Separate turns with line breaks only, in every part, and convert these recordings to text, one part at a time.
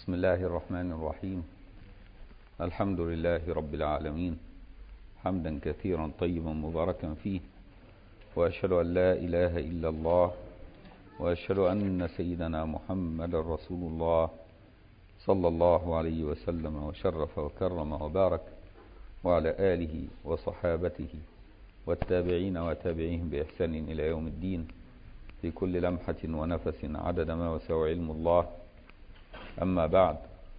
بسم الله الرحمن الرحيم الحمد لله رب العالمين حمدا كثيرا طيبا مباركا فيه وأشهد أن لا إله إلا الله وأشهد أن سيدنا محمد رسول الله صلى الله عليه وسلم وشرف وكرم وبارك وعلى آله وصحابته والتابعين وتابعيهم بإحسان إلى يوم الدين في كل لمحة ونفس عدد ما وسع علم الله أما بعد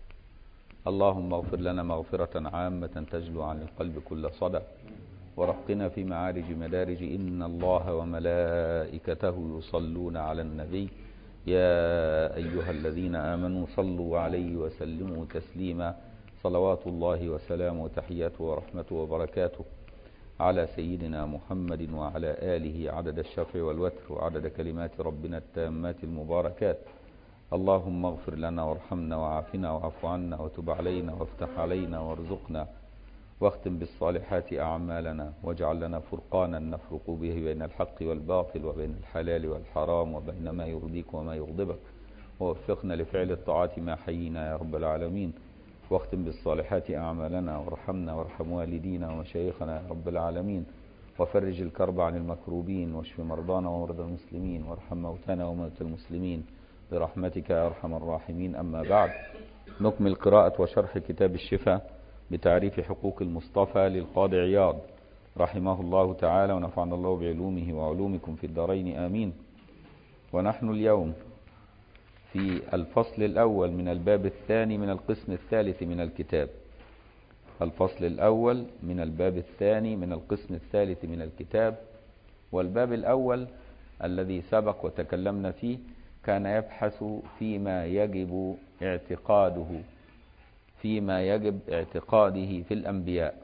اللهم اغفر لنا مغفرة عامة تجلو عن القلب كل صدى ورقنا في معارج مدارج إن الله وملائكته يصلون على النبي يا أيها الذين آمنوا صلوا عليه وسلموا تسليما صلوات الله وسلامه وتحياته ورحمته وبركاته على سيدنا محمد وعلى آله عدد الشفع والوتر وعدد كلمات ربنا التامات المباركات اللهم اغفر لنا وارحمنا وعافنا واعف عنا وتب علينا وافتح علينا وارزقنا واختم بالصالحات أعمالنا واجعل لنا فرقانا نفرق به بين الحق والباطل وبين الحلال والحرام وبين ما يرضيك وما يغضبك ووفقنا لفعل الطاعات ما حيينا يا رب العالمين واختم بالصالحات أعمالنا وارحمنا وارحم والدينا ومشايخنا يا رب العالمين وفرج الكرب عن المكروبين واشف مرضانا ومرضى المسلمين وارحم موتانا وموتى المسلمين برحمتك يا أرحم الراحمين أما بعد نكمل قراءة وشرح كتاب الشفاء بتعريف حقوق المصطفى للقاضي عياض رحمه الله تعالى ونفعنا الله بعلومه وعلومكم في الدارين آمين ونحن اليوم في الفصل الأول من الباب الثاني من القسم الثالث من الكتاب الفصل الأول من الباب الثاني من القسم الثالث من الكتاب والباب الأول الذي سبق وتكلمنا فيه كان يبحث فيما يجب اعتقاده فيما يجب اعتقاده في الأنبياء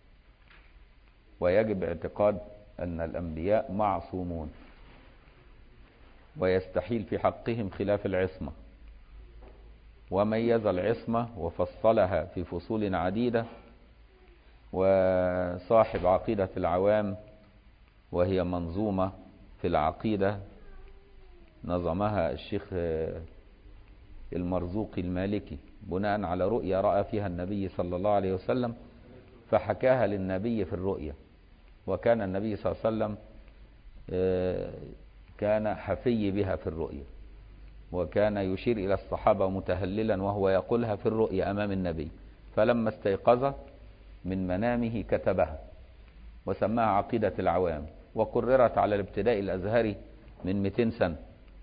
ويجب اعتقاد أن الأنبياء معصومون ويستحيل في حقهم خلاف العصمة وميز العصمة وفصلها في فصول عديدة وصاحب عقيدة العوام وهي منظومة في العقيدة نظمها الشيخ المرزوقي المالكي بناء على رؤيا رأى فيها النبي صلى الله عليه وسلم فحكاها للنبي في الرؤيا وكان النبي صلى الله عليه وسلم كان حفي بها في الرؤيا وكان يشير إلى الصحابة متهللا وهو يقولها في الرؤيا أمام النبي فلما استيقظ من منامه كتبها وسماها عقيدة العوام وقررت على الابتداء الأزهري من 200 سنة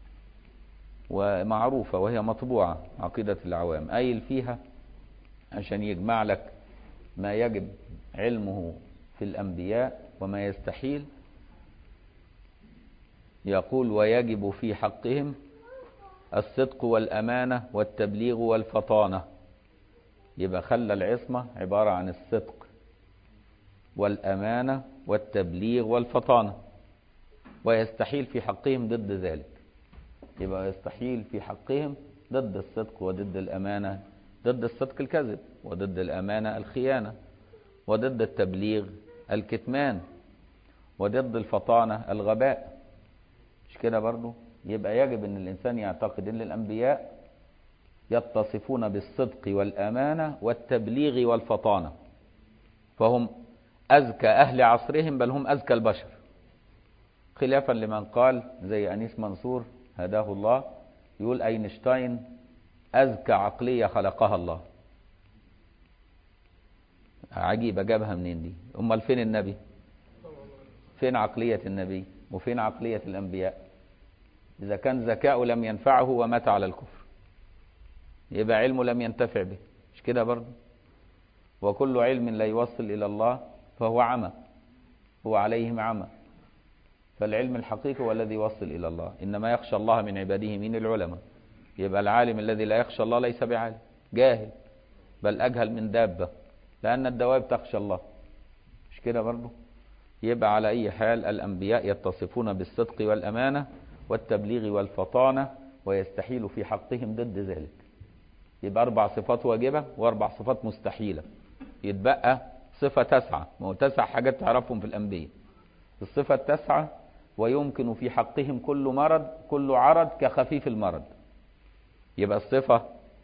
ومعروفة وهي مطبوعة عقيدة العوام أيل فيها عشان يجمع لك ما يجب علمه في الأنبياء وما يستحيل يقول ويجب في حقهم الصدق والأمانة والتبليغ والفطانة يبقى خلى العصمة عبارة عن الصدق والأمانة والتبليغ والفطانة ويستحيل في حقهم ضد ذلك يبقى يستحيل في حقهم ضد الصدق وضد الأمانة ضد الصدق الكذب وضد الأمانة الخيانة وضد التبليغ الكتمان وضد الفطانة الغباء مش كده برضو يبقى يجب ان الانسان يعتقد ان الانبياء يتصفون بالصدق والامانه والتبليغ والفطانه فهم اذكى اهل عصرهم بل هم اذكى البشر خلافا لمن قال زي انيس منصور هداه الله يقول اينشتاين اذكى عقليه خلقها الله عجيبه جابها منين دي امال فين النبي فين عقليه النبي وفين عقليه الانبياء إذا كان ذكاؤه لم ينفعه ومات على الكفر يبقى علمه لم ينتفع به مش كده برضه وكل علم لا يوصل إلى الله فهو عمى هو عليهم عمى فالعلم الحقيقي هو الذي يوصل إلى الله إنما يخشى الله من عباده من العلماء يبقى العالم الذي لا يخشى الله ليس بعالم جاهل بل أجهل من دابة لأن الدواب تخشى الله مش كده برضه يبقى على أي حال الأنبياء يتصفون بالصدق والأمانة والتبليغ والفطانة ويستحيل في حقهم ضد ذلك يبقى أربع صفات واجبة وأربع صفات مستحيلة يتبقى صفة تسعة ما هو تسع حاجات تعرفهم في الأنبياء الصفة التسعة ويمكن في حقهم كل مرض كل عرض كخفيف المرض يبقى الصفة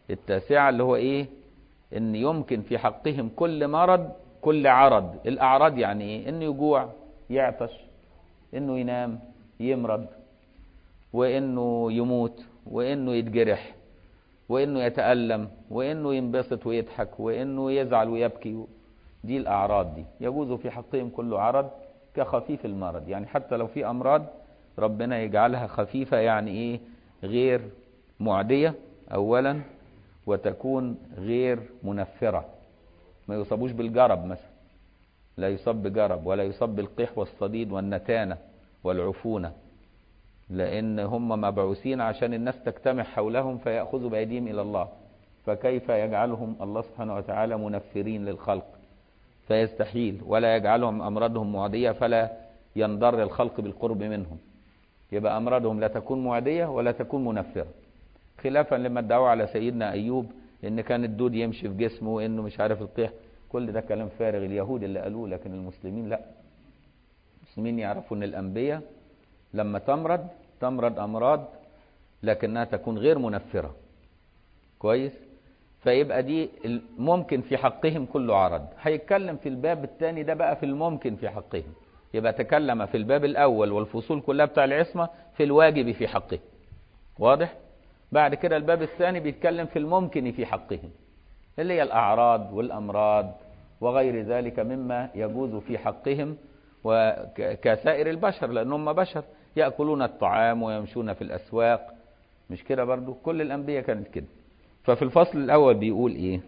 التاسعة اللي هو ايه ان يمكن في حقهم كل مرض كل عرض الاعراض يعني ايه انه يجوع يعطش انه ينام يمرض وانه يموت وانه يتجرح وانه يتألم وانه ينبسط ويضحك وانه يزعل ويبكي دي الاعراض دي يجوز في حقهم كل عرض كخفيف المرض يعني حتى لو في امراض ربنا يجعلها خفيفة يعني ايه غير معدية اولا وتكون غير منفرة ما يصابوش بالجرب مثلا لا يصاب بجرب ولا يصاب بالقيح والصديد والنتانة والعفونة لأن هم مبعوثين عشان الناس تجتمع حولهم فيأخذوا بأيديهم إلى الله فكيف يجعلهم الله سبحانه وتعالى منفرين للخلق فيستحيل ولا يجعلهم أمراضهم معدية فلا ينضر الخلق بالقرب منهم يبقى أمراضهم لا تكون معدية ولا تكون منفرة خلافا لما ادعوا على سيدنا أيوب إن كان الدود يمشي في جسمه وإنه مش عارف القيح كل ده كلام فارغ اليهود اللي قالوه لكن المسلمين لا المسلمين يعرفوا ان الانبياء لما تمرض تمرض امراض لكنها تكون غير منفره كويس فيبقى دي ممكن في حقهم كل عرض هيتكلم في الباب الثاني ده بقى في الممكن في حقهم يبقى تكلم في الباب الاول والفصول كلها بتاع العصمه في الواجب في حقهم واضح بعد كده الباب الثاني بيتكلم في الممكن في حقهم اللي هي الأعراض والأمراض وغير ذلك مما يجوز في حقهم وكسائر البشر لأنهم بشر يأكلون الطعام ويمشون في الأسواق مش كده برضو كل الأنبياء كانت كده ففي الفصل الأول بيقول إيه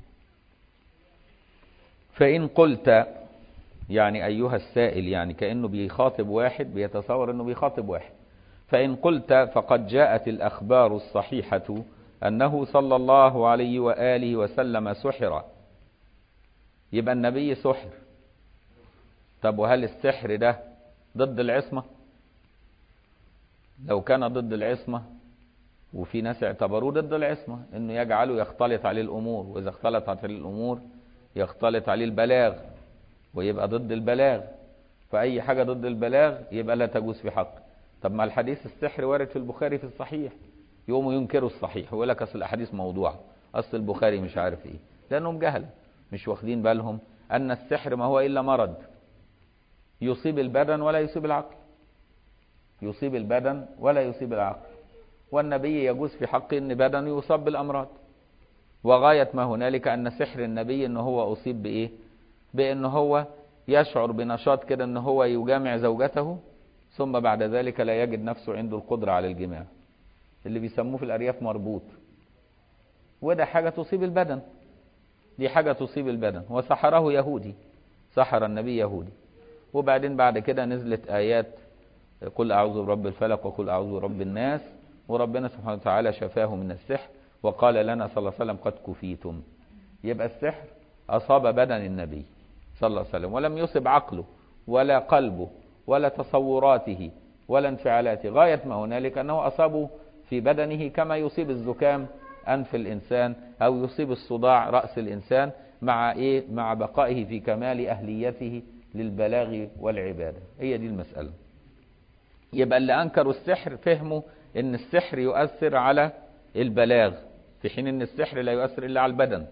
فإن قلت يعني أيها السائل يعني كأنه بيخاطب واحد بيتصور أنه بيخاطب واحد فإن قلت فقد جاءت الأخبار الصحيحة أنه صلى الله عليه وآله وسلم سحر يبقى النبي سحر طب وهل السحر ده ضد العصمة لو كان ضد العصمة وفي ناس اعتبروه ضد العصمة انه يجعله يختلط عليه الامور واذا اختلطت عليه الامور يختلط عليه البلاغ ويبقى ضد البلاغ فاي حاجة ضد البلاغ يبقى لا تجوز في حق طب ما الحديث السحر وارد في البخاري في الصحيح يقوموا ينكروا الصحيح ويقول لك اصل الاحاديث موضوعه اصل البخاري مش عارف ايه لانهم جهله مش واخدين بالهم ان السحر ما هو الا مرض يصيب البدن ولا يصيب العقل يصيب البدن ولا يصيب العقل والنبي يجوز في حقه ان بدنه يصاب بالامراض وغايه ما هنالك ان سحر النبي ان هو اصيب بايه بان هو يشعر بنشاط كده ان هو يجامع زوجته ثم بعد ذلك لا يجد نفسه عنده القدره على الجماع اللي بيسموه في الأرياف مربوط وده حاجة تصيب البدن دي حاجة تصيب البدن وسحره يهودي سحر النبي يهودي وبعدين بعد كده نزلت آيات قل أعوذ برب الفلق وقل أعوذ برب الناس وربنا سبحانه وتعالى شفاه من السحر وقال لنا صلى الله عليه وسلم قد كفيتم يبقى السحر أصاب بدن النبي صلى الله عليه وسلم ولم يصب عقله ولا قلبه ولا تصوراته ولا انفعالاته غاية ما هنالك أنه أصابه في بدنه كما يصيب الزكام أنف الإنسان أو يصيب الصداع رأس الإنسان مع إيه مع بقائه في كمال أهليته للبلاغ والعبادة هي دي المسألة يبقى اللي أنكروا السحر فهموا إن السحر يؤثر على البلاغ في حين إن السحر لا يؤثر إلا على البدن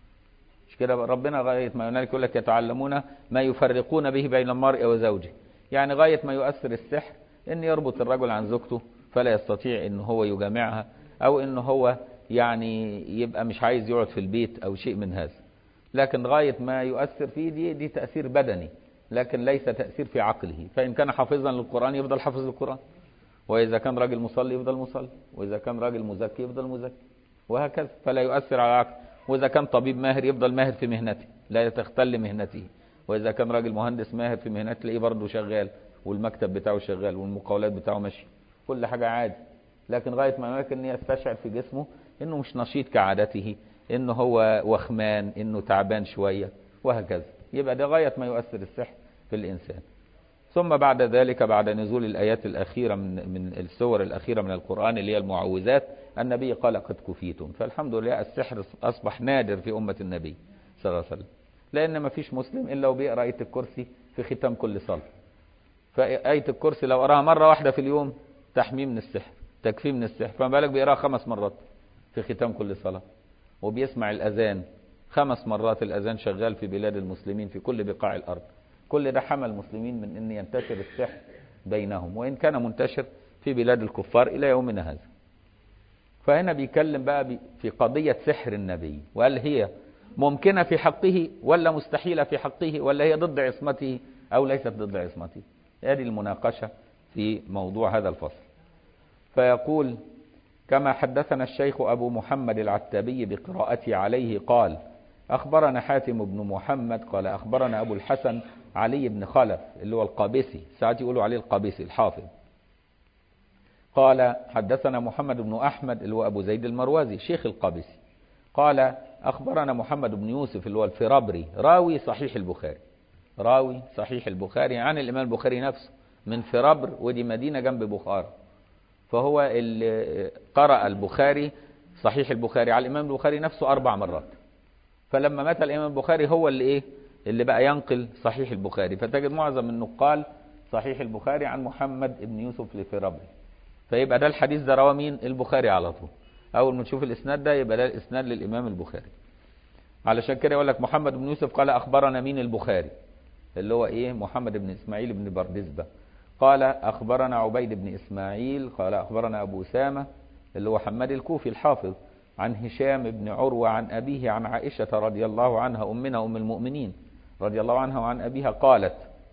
مش كده ربنا غاية ما هنالك يقول لك يتعلمون ما يفرقون به بين المرء وزوجه يعني غاية ما يؤثر السحر إن يربط الرجل عن زوجته فلا يستطيع ان هو يجامعها او ان هو يعني يبقى مش عايز يقعد في البيت او شيء من هذا لكن غاية ما يؤثر فيه دي دي تأثير بدني لكن ليس تأثير في عقله فإن كان حافظا للقرآن يفضل حافظ للقرآن وإذا كان راجل مصلي يفضل مصلي وإذا كان راجل مزكي يفضل مزكي وهكذا فلا يؤثر على العقل وإذا كان طبيب ماهر يفضل ماهر في مهنته لا تختل مهنته وإذا كان راجل مهندس ماهر في مهنته تلاقيه برضه شغال والمكتب بتاعه شغال والمقاولات بتاعه ماشي كل حاجة عادي لكن غاية ما هناك ان يستشعر في جسمه انه مش نشيط كعادته انه هو وخمان انه تعبان شوية وهكذا يبقى ده غاية ما يؤثر السحر في الانسان ثم بعد ذلك بعد نزول الآيات الأخيرة من, من السور الأخيرة من القرآن اللي هي المعوذات النبي قال قد كفيتم فالحمد لله السحر أصبح نادر في أمة النبي صلى الله عليه وسلم لأن ما فيش مسلم إلا وبيقرأ آية الكرسي في ختام كل صلاة فآية الكرسي لو قراها مرة واحدة في اليوم تحميه من السحر تكفيه من السحر فما بالك بيقراها خمس مرات في ختام كل صلاة وبيسمع الأذان خمس مرات الأذان شغال في بلاد المسلمين في كل بقاع الأرض كل ده حمى المسلمين من أن ينتشر السحر بينهم وإن كان منتشر في بلاد الكفار إلى يومنا هذا فهنا بيتكلم بقى في قضية سحر النبي وهل هي ممكنة في حقه ولا مستحيلة في حقه ولا هي ضد عصمته أو ليست ضد عصمته هذه المناقشة في موضوع هذا الفصل فيقول كما حدثنا الشيخ أبو محمد العتابي بقراءتي عليه قال أخبرنا حاتم بن محمد قال أخبرنا أبو الحسن علي بن خلف اللي هو القابسي ساعات يقولوا عليه القابسي الحافظ قال حدثنا محمد بن أحمد اللي هو أبو زيد المروزي شيخ القابسي قال أخبرنا محمد بن يوسف اللي هو الفرابري راوي صحيح البخاري راوي صحيح البخاري عن الإمام البخاري نفسه من فرابر ودي مدينة جنب بخارى فهو اللي قرأ البخاري صحيح البخاري على الإمام البخاري نفسه أربع مرات فلما مات الإمام البخاري هو اللي إيه اللي بقى ينقل صحيح البخاري فتجد معظم النقال صحيح البخاري عن محمد بن يوسف لفرابري فيبقى ده الحديث ده رواه مين البخاري على طول اول ما تشوف الاسناد ده يبقى ده الاسناد للامام البخاري علشان كده يقول لك محمد بن يوسف قال اخبرنا مين البخاري اللي هو ايه محمد بن اسماعيل بن بردزبه قال اخبرنا عبيد بن اسماعيل قال اخبرنا ابو اسامه اللي هو حماد الكوفي الحافظ عن هشام بن عروه عن ابيه عن عائشه رضي الله عنها امنا ام المؤمنين رضي الله عنها وعن ابيها قالت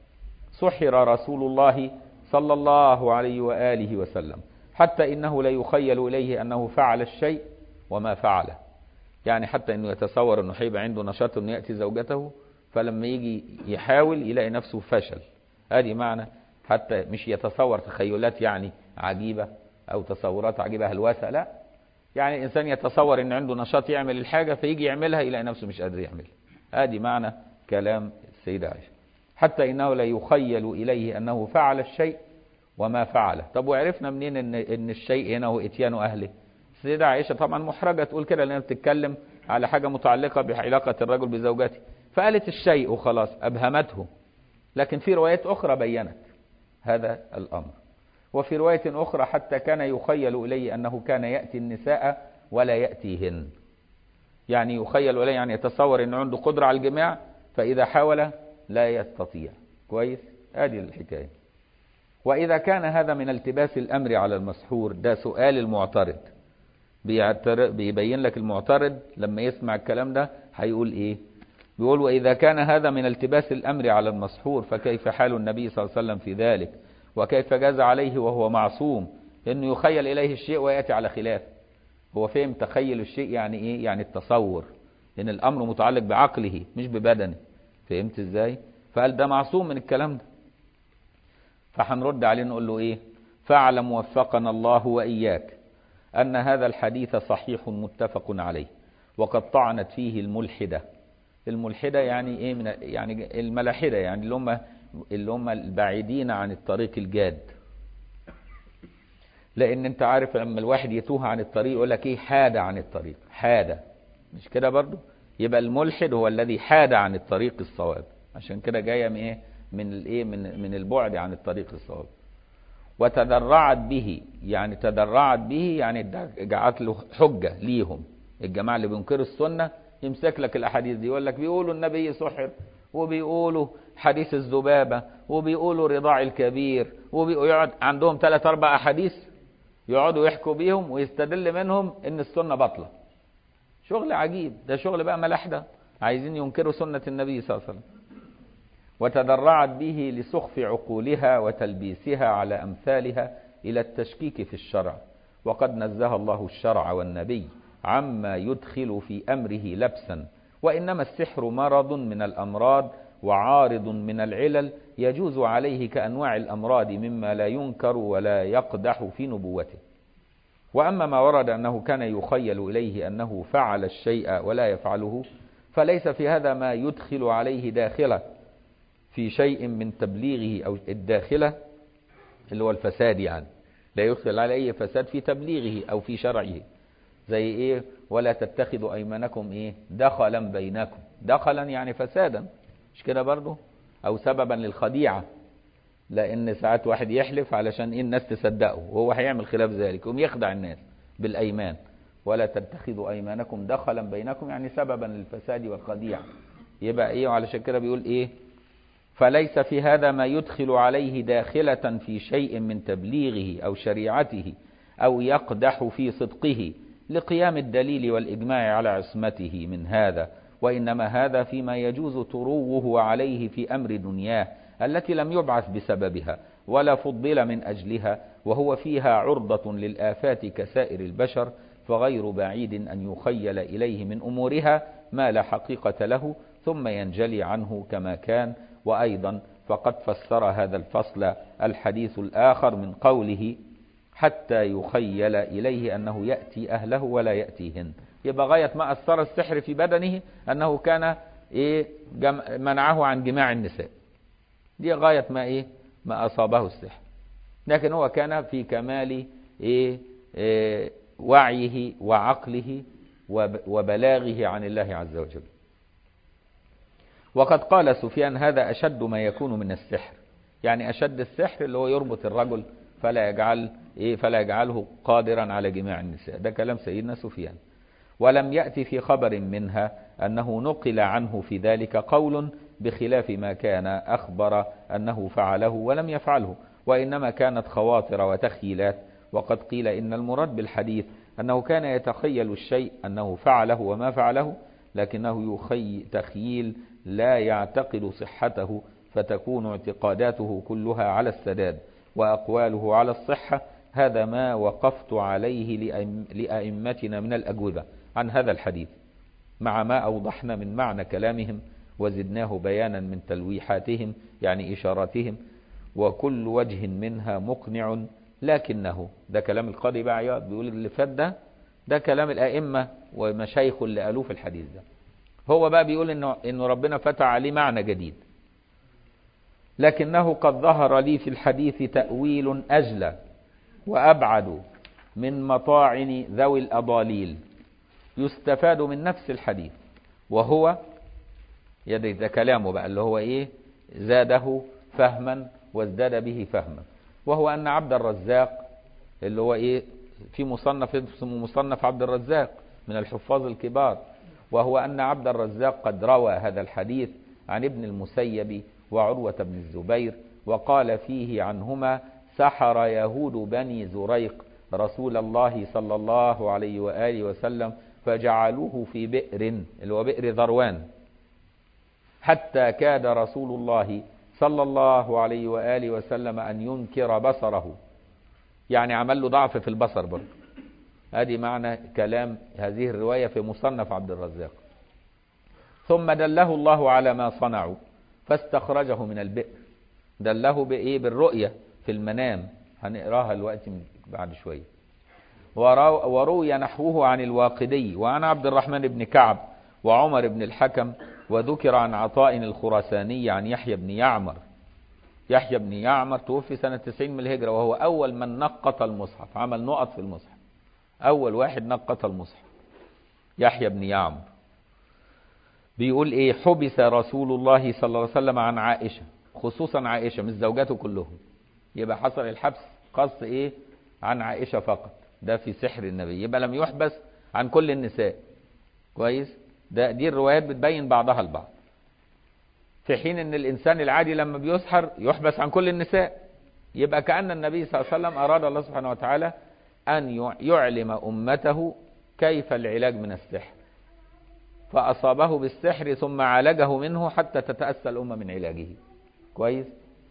سحر رسول الله صلى الله عليه واله وسلم حتى إنه لا يخيل إليه أنه فعل الشيء وما فعله يعني حتى أنه يتصور أنه هيبقى عنده نشاط أنه يأتي زوجته فلما يجي يحاول يلاقي نفسه فشل هذه معنى حتى مش يتصور تخيلات يعني عجيبة أو تصورات عجيبة هلوسة لا يعني الإنسان يتصور أن عنده نشاط يعمل الحاجة فيجي يعملها يلاقي نفسه مش قادر يعملها هذه معنى كلام السيدة عائشة حتى إنه لا يخيل إليه أنه فعل الشيء وما فعله طب وعرفنا منين ان ان الشيء هنا هو اتيان اهله السيده عائشه طبعا محرجه تقول كده لانها بتتكلم على حاجه متعلقه بعلاقه الرجل بزوجته فقالت الشيء وخلاص ابهمته لكن في روايات اخرى بينت هذا الامر وفي روايه اخرى حتى كان يخيل اليه انه كان ياتي النساء ولا ياتيهن يعني يخيل اليه يعني يتصور انه عنده قدره على الجماع فاذا حاول لا يستطيع كويس هذه الحكايه وإذا كان هذا من التباس الأمر على المسحور ده سؤال المعترض بيبين لك المعترض لما يسمع الكلام ده هيقول إيه بيقول وإذا كان هذا من التباس الأمر على المسحور فكيف حال النبي صلى الله عليه وسلم في ذلك وكيف جاز عليه وهو معصوم إنه يخيل إليه الشيء ويأتي على خلاف هو فهم تخيل الشيء يعني إيه يعني التصور إن الأمر متعلق بعقله مش ببدنه فهمت إزاي فقال ده معصوم من الكلام ده فهنرد عليه نقول له ايه فاعلم وفقنا الله واياك ان هذا الحديث صحيح متفق عليه وقد طعنت فيه الملحده الملحده يعني ايه من يعني الملاحده يعني اللي هم اللي هم البعيدين عن الطريق الجاد لان انت عارف لما الواحد يتوه عن الطريق يقول لك ايه حاد عن الطريق حاد مش كده برضو يبقى الملحد هو الذي حاد عن الطريق الصواب عشان كده جايه من ايه من الايه من من البعد عن الطريق الصواب وتدرعت به يعني تدرعت به يعني جعلت له حجه ليهم الجماعه اللي بينكروا السنه يمسك لك الاحاديث دي يقول لك بيقولوا النبي سحر وبيقولوا حديث الذبابه وبيقولوا رضاع الكبير ويقعد عندهم ثلاث اربع احاديث يقعدوا يحكوا بيهم ويستدل منهم ان السنه باطله شغل عجيب ده شغل بقى ملاحده عايزين ينكروا سنه النبي صلى الله عليه وسلم وتدرعت به لسخف عقولها وتلبيسها على امثالها الى التشكيك في الشرع وقد نزه الله الشرع والنبي عما يدخل في امره لبسا وانما السحر مرض من الامراض وعارض من العلل يجوز عليه كانواع الامراض مما لا ينكر ولا يقدح في نبوته واما ما ورد انه كان يخيل اليه انه فعل الشيء ولا يفعله فليس في هذا ما يدخل عليه داخله في شيء من تبليغه أو الداخلة اللي هو الفساد يعني لا يدخل على أي فساد في تبليغه أو في شرعه زي إيه ولا تتخذوا أيمانكم إيه دخلا بينكم دخلا يعني فسادا مش كده برضو أو سببا للخديعة لأن ساعات واحد يحلف علشان إيه الناس تصدقه وهو هيعمل خلاف ذلك يقوم يخدع الناس بالأيمان ولا تتخذوا أيمانكم دخلا بينكم يعني سببا للفساد والخديعة يبقى إيه وعلشان كده بيقول إيه فليس في هذا ما يدخل عليه داخلة في شيء من تبليغه أو شريعته أو يقدح في صدقه لقيام الدليل والإجماع على عصمته من هذا وإنما هذا فيما يجوز تروه عليه في أمر دنياه التي لم يبعث بسببها ولا فضل من أجلها وهو فيها عرضة للآفات كسائر البشر فغير بعيد أن يخيل إليه من أمورها ما لا حقيقة له ثم ينجلي عنه كما كان وأيضا فقد فسر هذا الفصل الحديث الآخر من قوله حتى يخيل إليه أنه يأتي أهله ولا يأتيهن يبقى غاية ما أثر السحر في بدنه أنه كان إيه جم منعه عن جماع النساء دي غاية ما إيه ما أصابه السحر لكن هو كان في كمال إيه, إيه وعيه وعقله وبلاغه عن الله عز وجل وقد قال سفيان هذا أشد ما يكون من السحر يعني أشد السحر اللي هو يربط الرجل فلا يجعل إيه فلا يجعله قادرا على جماع النساء ده كلام سيدنا سفيان ولم يأتي في خبر منها أنه نقل عنه في ذلك قول بخلاف ما كان أخبر أنه فعله ولم يفعله وإنما كانت خواطر وتخيلات وقد قيل إن المراد بالحديث أنه كان يتخيل الشيء أنه فعله وما فعله لكنه يخي تخييل لا يعتقد صحته فتكون اعتقاداته كلها على السداد وأقواله على الصحة هذا ما وقفت عليه لأئمتنا من الأجوبة عن هذا الحديث مع ما أوضحنا من معنى كلامهم وزدناه بيانا من تلويحاتهم يعني إشاراتهم وكل وجه منها مقنع لكنه ده كلام القاضي بقى عياض بيقول اللي فات ده ده كلام الأئمة ومشايخ اللي قالوه في الحديث ده هو بقى بيقول إنه, إنه ربنا فتح عليه معنى جديد لكنه قد ظهر لي في الحديث تأويل أجلى وأبعد من مطاعن ذوي الأضاليل يستفاد من نفس الحديث وهو يدي ده كلامه بقى اللي هو ايه زاده فهما وازداد به فهما وهو ان عبد الرزاق اللي هو ايه في مصنف اسمه مصنف عبد الرزاق من الحفاظ الكبار وهو ان عبد الرزاق قد روى هذا الحديث عن ابن المسيب وعروة بن الزبير وقال فيه عنهما سحر يهود بني زريق رسول الله صلى الله عليه وآله وسلم فجعلوه في بئر اللي هو بئر ذروان حتى كاد رسول الله صلى الله عليه وآله وسلم أن ينكر بصره يعني عمل له ضعف في البصر برضه هذه معنى كلام هذه الرواية في مصنف عبد الرزاق ثم دله الله على ما صنعوا فاستخرجه من البئر دله بإيه بالرؤية في المنام هنقراها الوقت بعد شوية وروي نحوه عن الواقدي وعن عبد الرحمن بن كعب وعمر بن الحكم وذكر عن عطاء الخراساني عن يحيى بن يعمر يحيى بن يعمر توفي سنة 90 من الهجرة وهو أول من نقط المصحف عمل نقط في المصحف أول واحد نقط المصحف يحيى بن يعمر بيقول إيه حبس رسول الله صلى الله عليه وسلم عن عائشة خصوصا عائشة مش زوجاته كلهم يبقى حصل الحبس خاص إيه عن عائشة فقط ده في سحر النبي يبقى لم يحبس عن كل النساء كويس ده دي الروايات بتبين بعضها البعض في حين ان الانسان العادي لما بيسحر يحبس عن كل النساء يبقى كأن النبي صلى الله عليه وسلم اراد الله سبحانه وتعالى ان يعلم امته كيف العلاج من السحر فاصابه بالسحر ثم عالجه منه حتى تتأسى الامة من علاجه كويس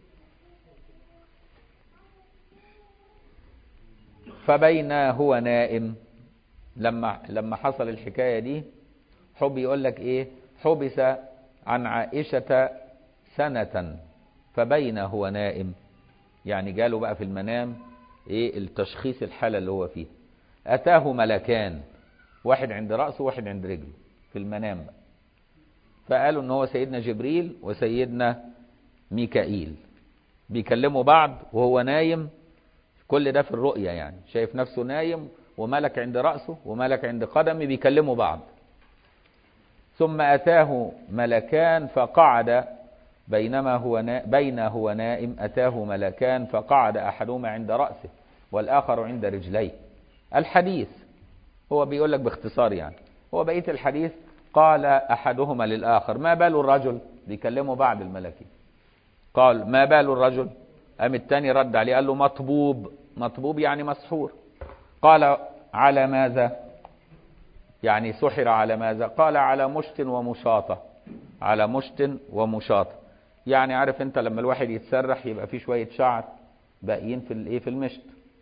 فبين هو نائم لما لما حصل الحكايه دي حب يقول لك ايه حبس عن عائشه سنه فبين هو نائم يعني جاله بقى في المنام ايه التشخيص الحاله اللي هو فيها اتاه ملكان واحد عند راسه وواحد عند رجله في المنام بقى فقالوا ان هو سيدنا جبريل وسيدنا ميكائيل بيكلموا بعض وهو نايم كل ده في الرؤية يعني شايف نفسه نايم وملك عند رأسه وملك عند قدمه بيكلموا بعض ثم أتاه ملكان فقعد بينما هو نا... بين هو نائم أتاه ملكان فقعد أحدهما عند رأسه والآخر عند رجليه الحديث هو بيقول لك باختصار يعني هو بقية الحديث قال أحدهما للآخر ما بال الرجل بيكلمه بعد الملكي قال ما بال الرجل قام التاني رد عليه قال له مطبوب مطبوب يعني مسحور قال على ماذا يعني سحر على ماذا قال على مشت ومشاطة على مشت ومشاطة يعني عارف انت لما الواحد يتسرح يبقى فيه شوية شعر باقيين في الايه في المشت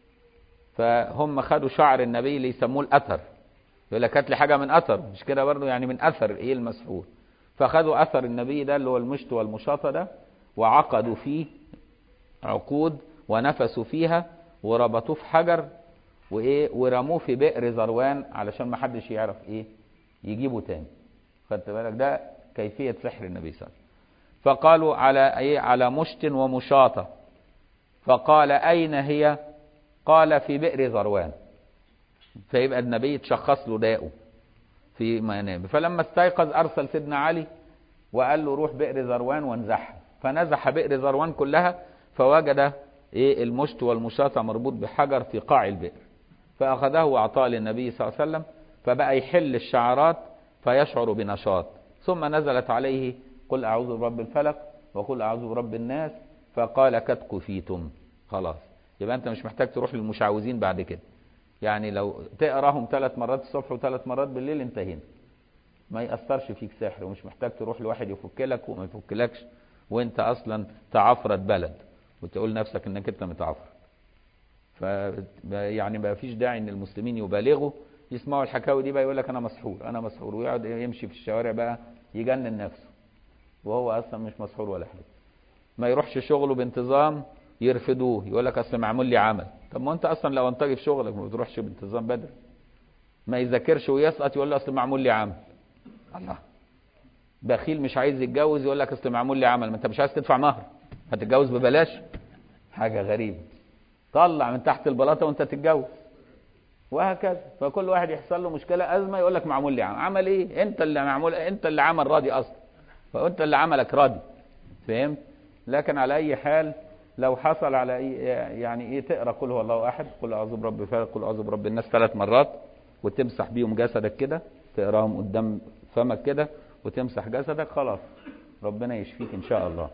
فهم خدوا شعر النبي اللي يسموه الاثر يقول لك هات لي حاجه من اثر مش كده برضه يعني من اثر ايه المسحور فخدوا اثر النبي ده اللي هو المشط والمشاطه ده وعقدوا فيه عقود ونفسوا فيها وربطوه في حجر وايه ورموه في بئر ذروان علشان ما حدش يعرف ايه يجيبه تاني خدت بالك ده كيفيه سحر النبي صلى الله عليه وسلم فقالوا على ايه على مشط ومشاطه فقال اين هي قال في بئر ذروان فيبقى النبي تشخص له داءه في منامه فلما استيقظ ارسل سيدنا علي وقال له روح بئر ذروان وانزحها فنزح بئر ذروان كلها فوجد ايه المشط والمشاطة مربوط بحجر في قاع البئر فاخذه واعطاه للنبي صلى الله عليه وسلم فبقى يحل الشعرات فيشعر بنشاط ثم نزلت عليه قل اعوذ برب الفلق وقل اعوذ برب الناس فقال قد كفيتم خلاص يبقى انت مش محتاج تروح للمشعوذين بعد كده يعني لو تقراهم ثلاث مرات الصبح وثلاث مرات بالليل انتهينا ما يأثرش فيك سحر ومش محتاج تروح لواحد يفك لك وما يفكلكش وانت اصلا تعفرت بلد وتقول نفسك انك انت متعفر ف يعني ما فيش داعي ان المسلمين يبالغوا يسمعوا الحكاوي دي بقى يقول لك انا مسحور انا مسحور ويقعد يمشي في الشوارع بقى يجنن نفسه وهو اصلا مش مسحور ولا حاجه ما يروحش شغله بانتظام يرفضوه يقول لك اصل معمول لي عمل طب ما انت اصلا لو انتجي في شغلك ما بتروحش بانتظام بدري ما يذاكرش ويسقط يقول له اصل معمول لي عمل الله بخيل مش عايز يتجوز يقول لك اصل معمول لي عمل ما انت مش عايز تدفع مهر هتتجوز ببلاش حاجه غريبه طلع من تحت البلاطه وانت تتجوز وهكذا فكل واحد يحصل له مشكله ازمه يقول لك معمول لي عمل عمل ايه انت اللي معمول انت اللي عمل راضي اصلا فانت اللي عملك راضي فهمت لكن على اي حال لو حصل على إيه يعني ايه تقرا قل هو الله احد قل اعوذ برب الفلق قل اعوذ برب الناس ثلاث مرات وتمسح بيهم جسدك كده تقراهم قدام فمك كده وتمسح جسدك خلاص ربنا يشفيك ان شاء الله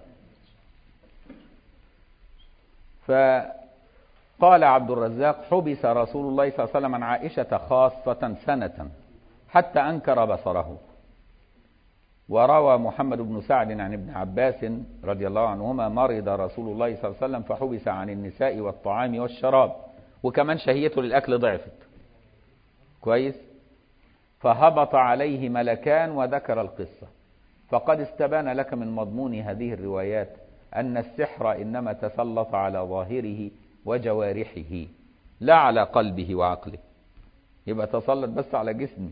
فقال عبد الرزاق حبس رسول الله صلى الله عليه وسلم عن عائشة خاصة سنة حتى أنكر بصره وروى محمد بن سعد عن ابن عباس رضي الله عنهما مرض رسول الله صلى الله عليه وسلم فحبس عن النساء والطعام والشراب وكمان شهيته للأكل ضعفت كويس فهبط عليه ملكان وذكر القصة فقد استبان لك من مضمون هذه الروايات أن السحر إنما تسلط على ظاهره وجوارحه لا على قلبه وعقله يبقى تسلط بس على جسمه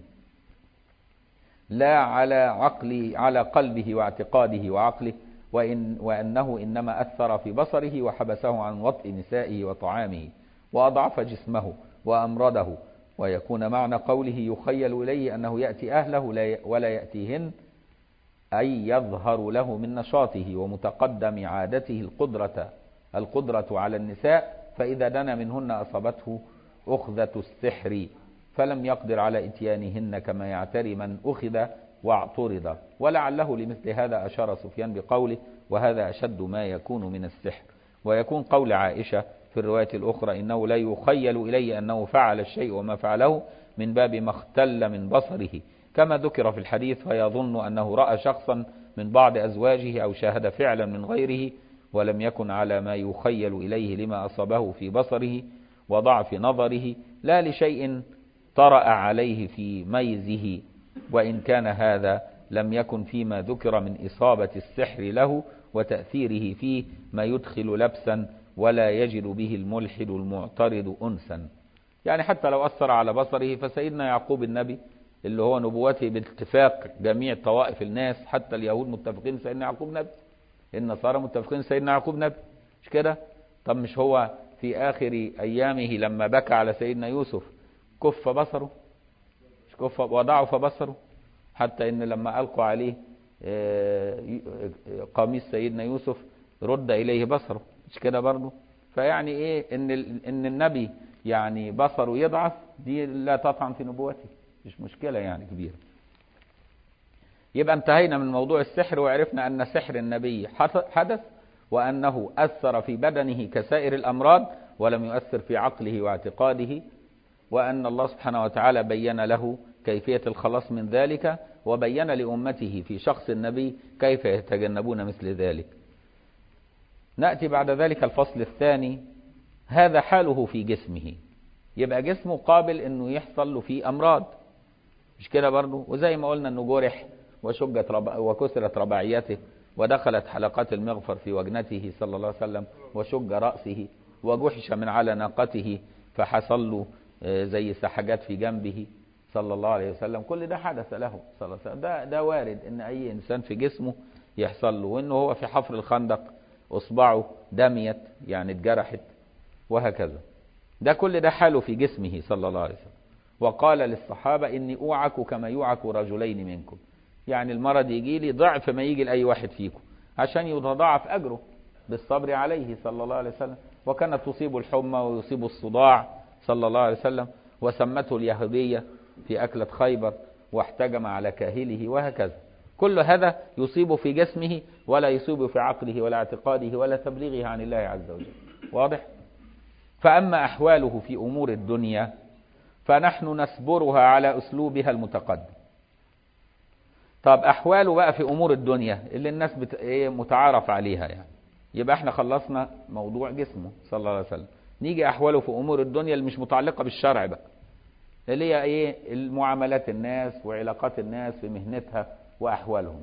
لا على عقله على قلبه واعتقاده وعقله وإن وأنه إنما أثر في بصره وحبسه عن وطء نسائه وطعامه وأضعف جسمه وأمرضه ويكون معنى قوله يخيل إليه أنه يأتي أهله ولا يأتيهن أي يظهر له من نشاطه ومتقدم عادته القدرة القدرة على النساء فإذا دنا منهن أصابته أخذة السحر فلم يقدر على إتيانهن كما يعتري من أخذ واعترض ولعله لمثل هذا أشار سفيان بقوله وهذا أشد ما يكون من السحر ويكون قول عائشة في الرواية الأخرى إنه لا يخيل إلي أنه فعل الشيء وما فعله من باب ما اختل من بصره كما ذكر في الحديث فيظن أنه رأى شخصا من بعض أزواجه أو شاهد فعلا من غيره ولم يكن على ما يخيل إليه لما أصابه في بصره وضعف نظره لا لشيء طرأ عليه في ميزه وإن كان هذا لم يكن فيما ذكر من إصابة السحر له وتأثيره فيه ما يدخل لبسا ولا يجد به الملحد المعترض أنسا يعني حتى لو أثر على بصره فسيدنا يعقوب النبي اللي هو نبوته باتفاق جميع طوائف الناس حتى اليهود متفقين سيدنا يعقوب نبي النصارى متفقين سيدنا يعقوب نبي مش كده طب مش هو في آخر أيامه لما بكى على سيدنا يوسف كف بصره مش كف وضعف بصره حتى ان لما ألقوا عليه قميص سيدنا يوسف رد إليه بصره مش كده برضه فيعني ايه ان ان النبي يعني بصره يضعف دي لا تطعن في نبوته مش مشكلة يعني كبيرة يبقى انتهينا من موضوع السحر وعرفنا أن سحر النبي حدث وأنه أثر في بدنه كسائر الأمراض ولم يؤثر في عقله واعتقاده وأن الله سبحانه وتعالى بين له كيفية الخلاص من ذلك وبين لأمته في شخص النبي كيف يتجنبون مثل ذلك نأتي بعد ذلك الفصل الثاني هذا حاله في جسمه يبقى جسمه قابل انه يحصل له فيه امراض مش كده برضه وزي ما قلنا انه جرح وشجت رب... وكسرت رباعيته ودخلت حلقات المغفر في وجنته صلى الله عليه وسلم وشج رأسه وجحش من على ناقته فحصل له زي سحجات في جنبه صلى الله عليه وسلم كل ده حدث له صلى الله عليه وسلم ده, ده وارد ان اي انسان في جسمه يحصل له وانه هو في حفر الخندق اصبعه دميت يعني اتجرحت وهكذا ده كل ده حاله في جسمه صلى الله عليه وسلم وقال للصحابة إني أوعك كما يوعك رجلين منكم يعني المرض يجي لي ضعف ما يجي لأي واحد فيكم عشان يتضاعف أجره بالصبر عليه صلى الله عليه وسلم وكانت تصيب الحمى ويصيب الصداع صلى الله عليه وسلم وسمته اليهودية في أكلة خيبر واحتجم على كاهله وهكذا كل هذا يصيب في جسمه ولا يصيب في عقله ولا اعتقاده ولا تبليغه عن الله عز وجل واضح؟ فأما أحواله في أمور الدنيا فنحن نسبرها على أسلوبها المتقدم طب أحواله بقى في أمور الدنيا اللي الناس بت... إيه متعارف عليها يعني يبقى احنا خلصنا موضوع جسمه صلى الله عليه وسلم نيجي أحواله في أمور الدنيا اللي مش متعلقة بالشرع بقى اللي هي إيه المعاملات الناس وعلاقات الناس في مهنتها وأحوالهم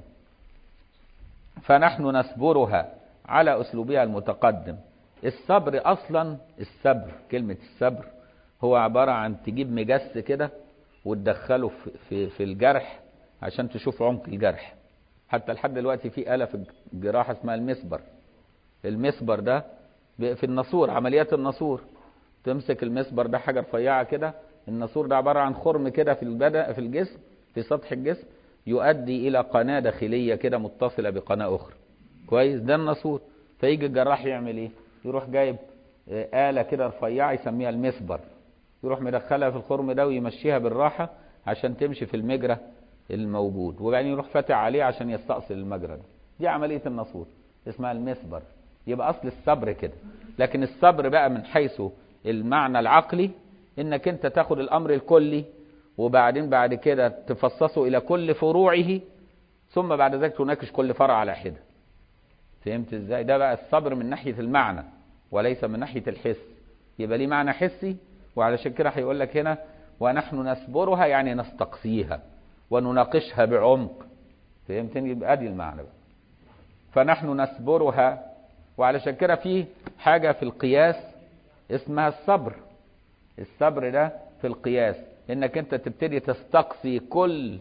فنحن نسبرها على أسلوبها المتقدم الصبر اصلا الصبر كلمة الصبر هو عبارة عن تجيب مجس كده وتدخله في, في, في الجرح عشان تشوف عمق الجرح حتى لحد دلوقتي في آلة في الجراحة اسمها المسبر المسبر ده في الناسور عمليات الناسور تمسك المسبر ده حاجة رفيعة كده الناسور ده عبارة عن خرم كده في البدن في الجسم في سطح الجسم يؤدي إلى قناة داخلية كده متصلة بقناة أخرى كويس ده الناسور فيجي الجراح يعمل إيه يروح جايب آلة كده رفيعة يسميها المسبر يروح مدخلها في الخرم ده ويمشيها بالراحة عشان تمشي في المجرى الموجود وبعدين يروح فاتح عليه عشان يستأصل المجرى ده دي عملية الناسور اسمها المسبر يبقى أصل الصبر كده لكن الصبر بقى من حيث المعنى العقلي انك انت تاخد الامر الكلي وبعدين بعد كده تفصصه الى كل فروعه ثم بعد ذلك تناقش كل فرع على حده فهمت ازاي ده بقى الصبر من ناحية المعنى وليس من ناحية الحس يبقى ليه معنى حسي وعلشان كده هيقول لك هنا ونحن نسبرها يعني نستقصيها ونناقشها بعمق فهمتني يبقى ادي المعنى بقى فنحن نسبرها وعلشان كده في حاجة في القياس اسمها الصبر الصبر ده في القياس انك انت تبتدي تستقصي كل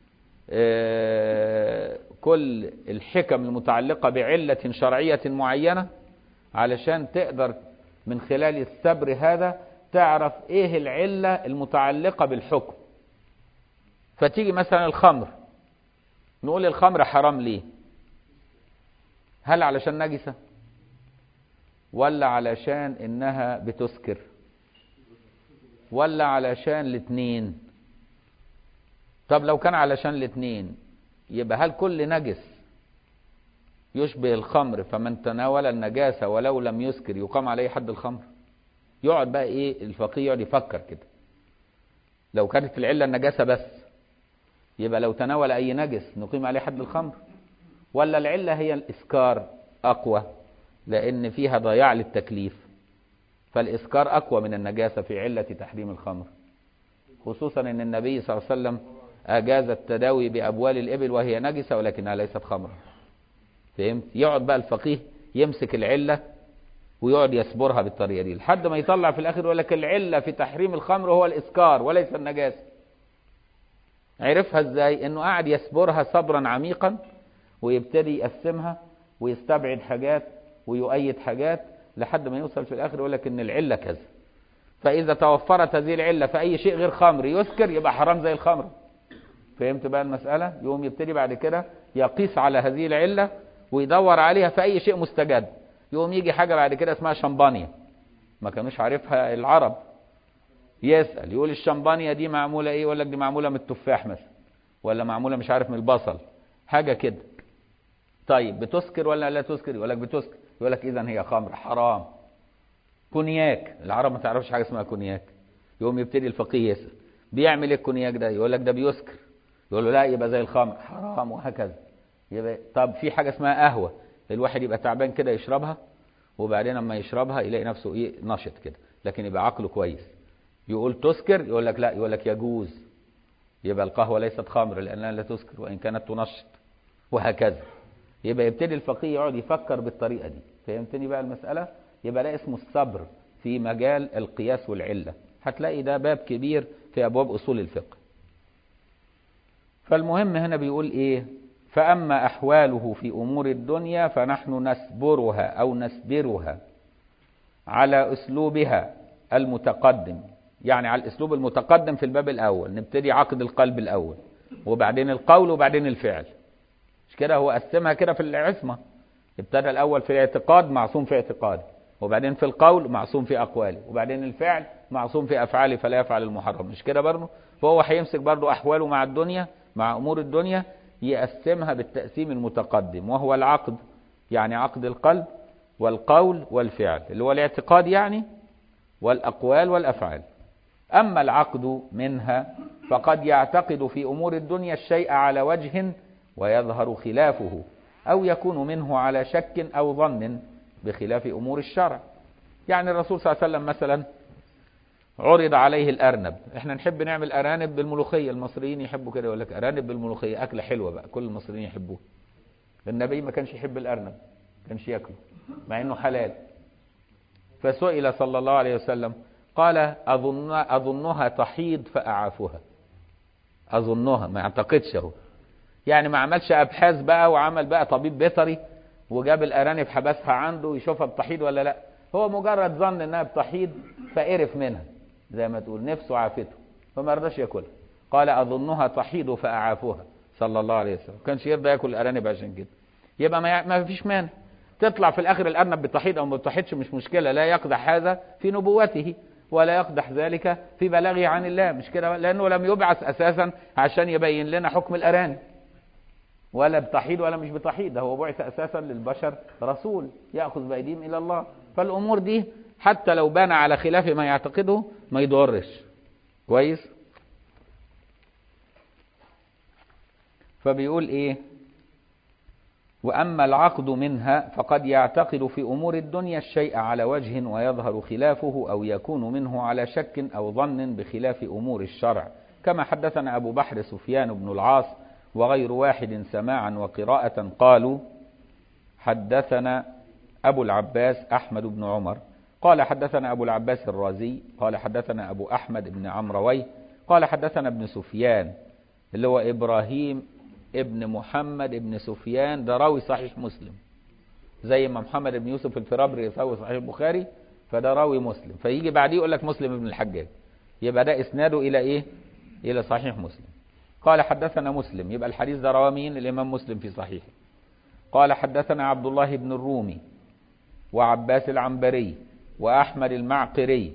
آه كل الحكم المتعلقة بعلة شرعية معينة علشان تقدر من خلال الصبر هذا تعرف ايه العلة المتعلقة بالحكم فتيجي مثلا الخمر نقول الخمر حرام ليه هل علشان نجسة ولا علشان انها بتسكر ولا علشان الاتنين طب لو كان علشان الاتنين يبقى هل كل نجس يشبه الخمر فمن تناول النجاسة ولو لم يسكر يقام عليه حد الخمر يقعد بقى ايه الفقيه يقعد يفكر كده لو كانت العلة النجاسة بس يبقى لو تناول اي نجس نقيم عليه حد الخمر ولا العلة هي الاسكار اقوى لان فيها ضياع للتكليف فالاسكار اقوى من النجاسة في علة تحريم الخمر خصوصا ان النبي صلى الله عليه وسلم اجاز التداوي بابوال الابل وهي نجسة ولكنها ليست خمرا فهمت يقعد بقى الفقيه يمسك العلة ويقعد يصبرها بالطريقة دي لحد ما يطلع في الاخر يقول لك العلة في تحريم الخمر هو الاسكار وليس النجاسة عرفها ازاي انه قاعد يصبرها صبرا عميقا ويبتدي يقسمها ويستبعد حاجات ويؤيد حاجات لحد ما يوصل في الاخر يقول لك ان العلة كذا فاذا توفرت هذه العلة في اي شيء غير خمر يسكر يبقى حرام زي الخمر فهمت بقى المسألة يقوم يبتدي بعد كده يقيس على هذه العلة ويدور عليها في اي شيء مستجد يقوم يجي حاجة بعد كده اسمها شمبانيا ما كانوش عارفها العرب يسأل يقول الشمبانيا دي معمولة ايه يقول لك دي معمولة من التفاح مثلا ولا معمولة مش عارف من البصل حاجة كده طيب بتسكر ولا لا تسكر يقول لك بتسكر يقول لك اذا هي خمر حرام كونياك العرب ما تعرفش حاجة اسمها كونياك يقوم يبتدي الفقيه يسأل بيعمل ايه الكونياك ده يقول لك ده بيسكر يقول له لا يبقى زي الخمر حرام وهكذا يبقى طب في حاجة اسمها قهوة الواحد يبقى تعبان كده يشربها وبعدين لما يشربها يلاقي نفسه ايه نشط كده لكن يبقى عقله كويس يقول تسكر يقول لك لا يقول لك يجوز يبقى القهوة ليست خمر لأنها لا تسكر وإن كانت تنشط وهكذا يبقى يبتدي الفقيه يقعد يفكر بالطريقة دي فهمتني بقى المسألة يبقى ده اسمه الصبر في مجال القياس والعلة هتلاقي ده باب كبير في أبواب أصول الفقه فالمهم هنا بيقول إيه فأما أحواله في أمور الدنيا فنحن نسبرها أو نسبرها على أسلوبها المتقدم يعني على الأسلوب المتقدم في الباب الأول نبتدي عقد القلب الأول وبعدين القول وبعدين الفعل مش كده هو قسمها كده في العصمة ابتدى الأول في الاعتقاد معصوم في اعتقاده وبعدين في القول معصوم في أقواله وبعدين الفعل معصوم في أفعاله فلا يفعل المحرم مش كده برضه فهو هيمسك برضه أحواله مع الدنيا مع أمور الدنيا يقسمها بالتقسيم المتقدم وهو العقد يعني عقد القلب والقول والفعل اللي هو الاعتقاد يعني والأقوال والأفعال أما العقد منها فقد يعتقد في أمور الدنيا الشيء على وجه ويظهر خلافه أو يكون منه على شك أو ظن بخلاف أمور الشرع يعني الرسول صلى الله عليه وسلم مثلا عرض عليه الأرنب احنا نحب نعمل أرانب بالملوخية المصريين يحبوا كده يقول لك أرانب بالملوخية أكلة حلوة بقى كل المصريين يحبوها النبي ما كانش يحب الأرنب كانش ياكله مع انه حلال فسئل صلى الله عليه وسلم قال أظن أظنها تحيض فأعافها أظنها ما يعتقدش اهو يعني ما عملش أبحاث بقى وعمل بقى طبيب بيطري وجاب الأرانب حبسها عنده يشوفها بتحيض ولا لا هو مجرد ظن انها بتحيض فقرف منها زي ما تقول نفسه عافته فما رضاش ياكلها قال اظنها تحيض فاعافها صلى الله عليه وسلم كانش يرضى ياكل الارانب عشان كده يبقى ما, ما فيش مانع تطلع في الاخر الارنب بتحيض او ما بتحيضش مش مشكله لا يقدح هذا في نبوته ولا يقدح ذلك في بلاغه عن الله مش كده لانه لم يبعث اساسا عشان يبين لنا حكم الارانب ولا بتحيض ولا مش بتحيض ده هو بعث اساسا للبشر رسول ياخذ بايديهم الى الله فالامور دي حتى لو بان على خلاف ما يعتقده ما يضرش كويس فبيقول ايه واما العقد منها فقد يعتقد في امور الدنيا الشيء على وجه ويظهر خلافه او يكون منه على شك او ظن بخلاف امور الشرع كما حدثنا ابو بحر سفيان بن العاص وغير واحد سماعا وقراءة قالوا حدثنا أبو العباس أحمد بن عمر قال حدثنا أبو العباس الرازي قال حدثنا أبو أحمد بن عمروي قال حدثنا ابن سفيان اللي هو إبراهيم ابن محمد ابن سفيان ده راوي صحيح مسلم زي ما محمد بن يوسف الفرابري يساوي صحيح البخاري فده راوي مسلم فيجي بعديه يقول لك مسلم ابن الحجاج يبقى ده إسناده إلى إيه؟ إلى صحيح مسلم قال حدثنا مسلم يبقى الحديث ده رواه مين الإمام مسلم في صحيحه قال حدثنا عبد الله بن الرومي وعباس العنبري وأحمد المعقري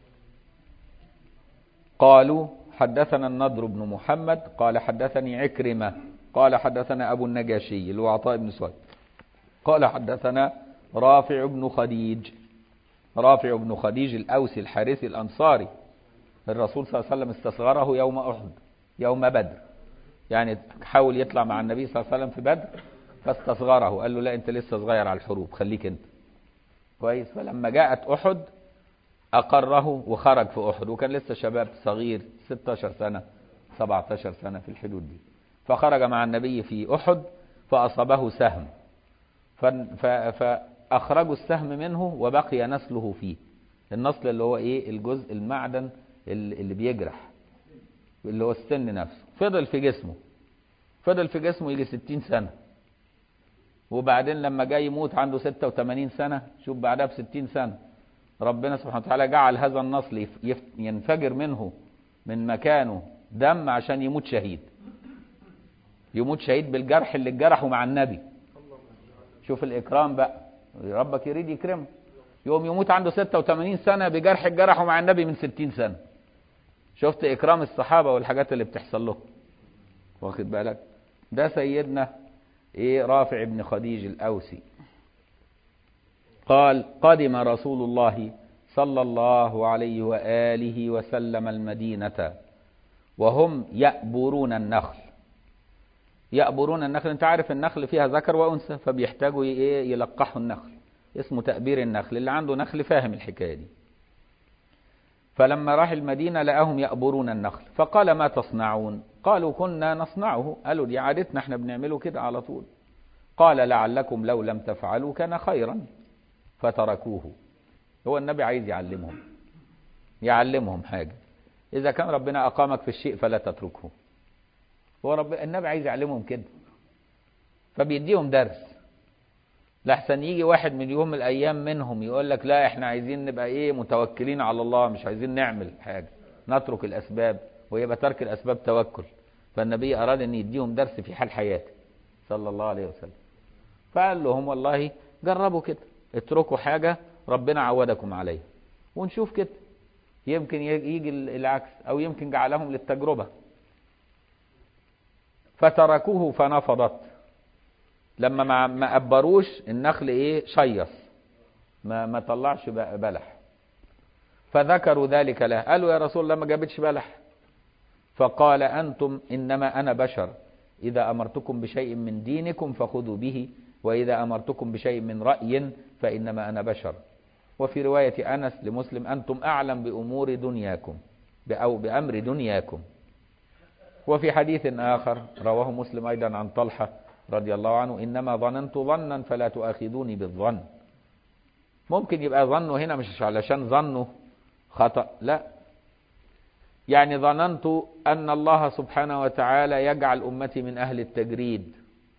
قالوا حدثنا النضر بن محمد قال حدثني عكرمة قال حدثنا أبو النجاشي اللي هو عطاء بن سويد قال حدثنا رافع بن خديج رافع بن خديج الأوسي الحارثي الأنصاري الرسول صلى الله عليه وسلم استصغره يوم أحد يوم بدر يعني حاول يطلع مع النبي صلى الله عليه وسلم في بدر فاستصغره قال له لا انت لسه صغير على الحروب خليك انت كويس فلما جاءت احد اقره وخرج في احد وكان لسه شباب صغير 16 سنه 17 سنه في الحدود دي فخرج مع النبي في احد فاصابه سهم فاخرجوا السهم منه وبقي نسله فيه النسل اللي هو ايه الجزء المعدن اللي بيجرح اللي هو السن نفسه فضل في جسمه فضل في جسمه يجي 60 سنة وبعدين لما جاي يموت عنده 86 سنة شوف بعدها ب 60 سنة ربنا سبحانه وتعالى جعل هذا النصل ينفجر منه من مكانه دم عشان يموت شهيد يموت شهيد بالجرح اللي اتجرحه مع النبي شوف الإكرام بقى ربك يريد يكرمه يوم يموت عنده 86 سنة بجرح اتجرحه مع النبي من 60 سنة شفت إكرام الصحابة والحاجات اللي بتحصل لهم واخد بالك ده سيدنا إيه رافع بن خديج الأوسي قال قدم رسول الله صلى الله عليه وآله وسلم المدينة وهم يأبرون النخل يأبرون النخل انت عارف النخل فيها ذكر وأنثى فبيحتاجوا ايه يلقحوا النخل اسمه تأبير النخل اللي عنده نخل فاهم الحكاية دي فلما راح المدينة لقاهم يأبرون النخل فقال ما تصنعون قالوا كنا نصنعه قالوا دي عادتنا احنا بنعمله كده على طول قال لعلكم لو لم تفعلوا كان خيرا فتركوه هو النبي عايز يعلمهم يعلمهم حاجة إذا كان ربنا أقامك في الشيء فلا تتركه هو رب النبي عايز يعلمهم كده فبيديهم درس لحسن يجي واحد من يوم من الأيام منهم يقول لك لا احنا عايزين نبقى ايه متوكلين على الله مش عايزين نعمل حاجة نترك الأسباب ويبقى ترك الأسباب توكل فالنبي أراد أن يديهم درس في حال حياته صلى الله عليه وسلم فقال لهم والله جربوا كده اتركوا حاجة ربنا عودكم عليها ونشوف كده يمكن يجي العكس أو يمكن جعلهم للتجربة فتركوه فنفضت لما ما ما أبروش النخل إيه شيص ما ما طلعش بلح فذكروا ذلك له قالوا يا رسول الله ما جابتش بلح فقال أنتم إنما أنا بشر إذا أمرتكم بشيء من دينكم فخذوا به وإذا أمرتكم بشيء من رأي فإنما أنا بشر وفي رواية أنس لمسلم أنتم أعلم بأمور دنياكم أو بأمر دنياكم وفي حديث آخر رواه مسلم أيضا عن طلحة رضي الله عنه إنما ظننت ظنا فلا تؤاخذوني بالظن ممكن يبقى ظنه هنا مش علشان ظنه خطأ لا يعني ظننت أن الله سبحانه وتعالى يجعل أمتي من أهل التجريد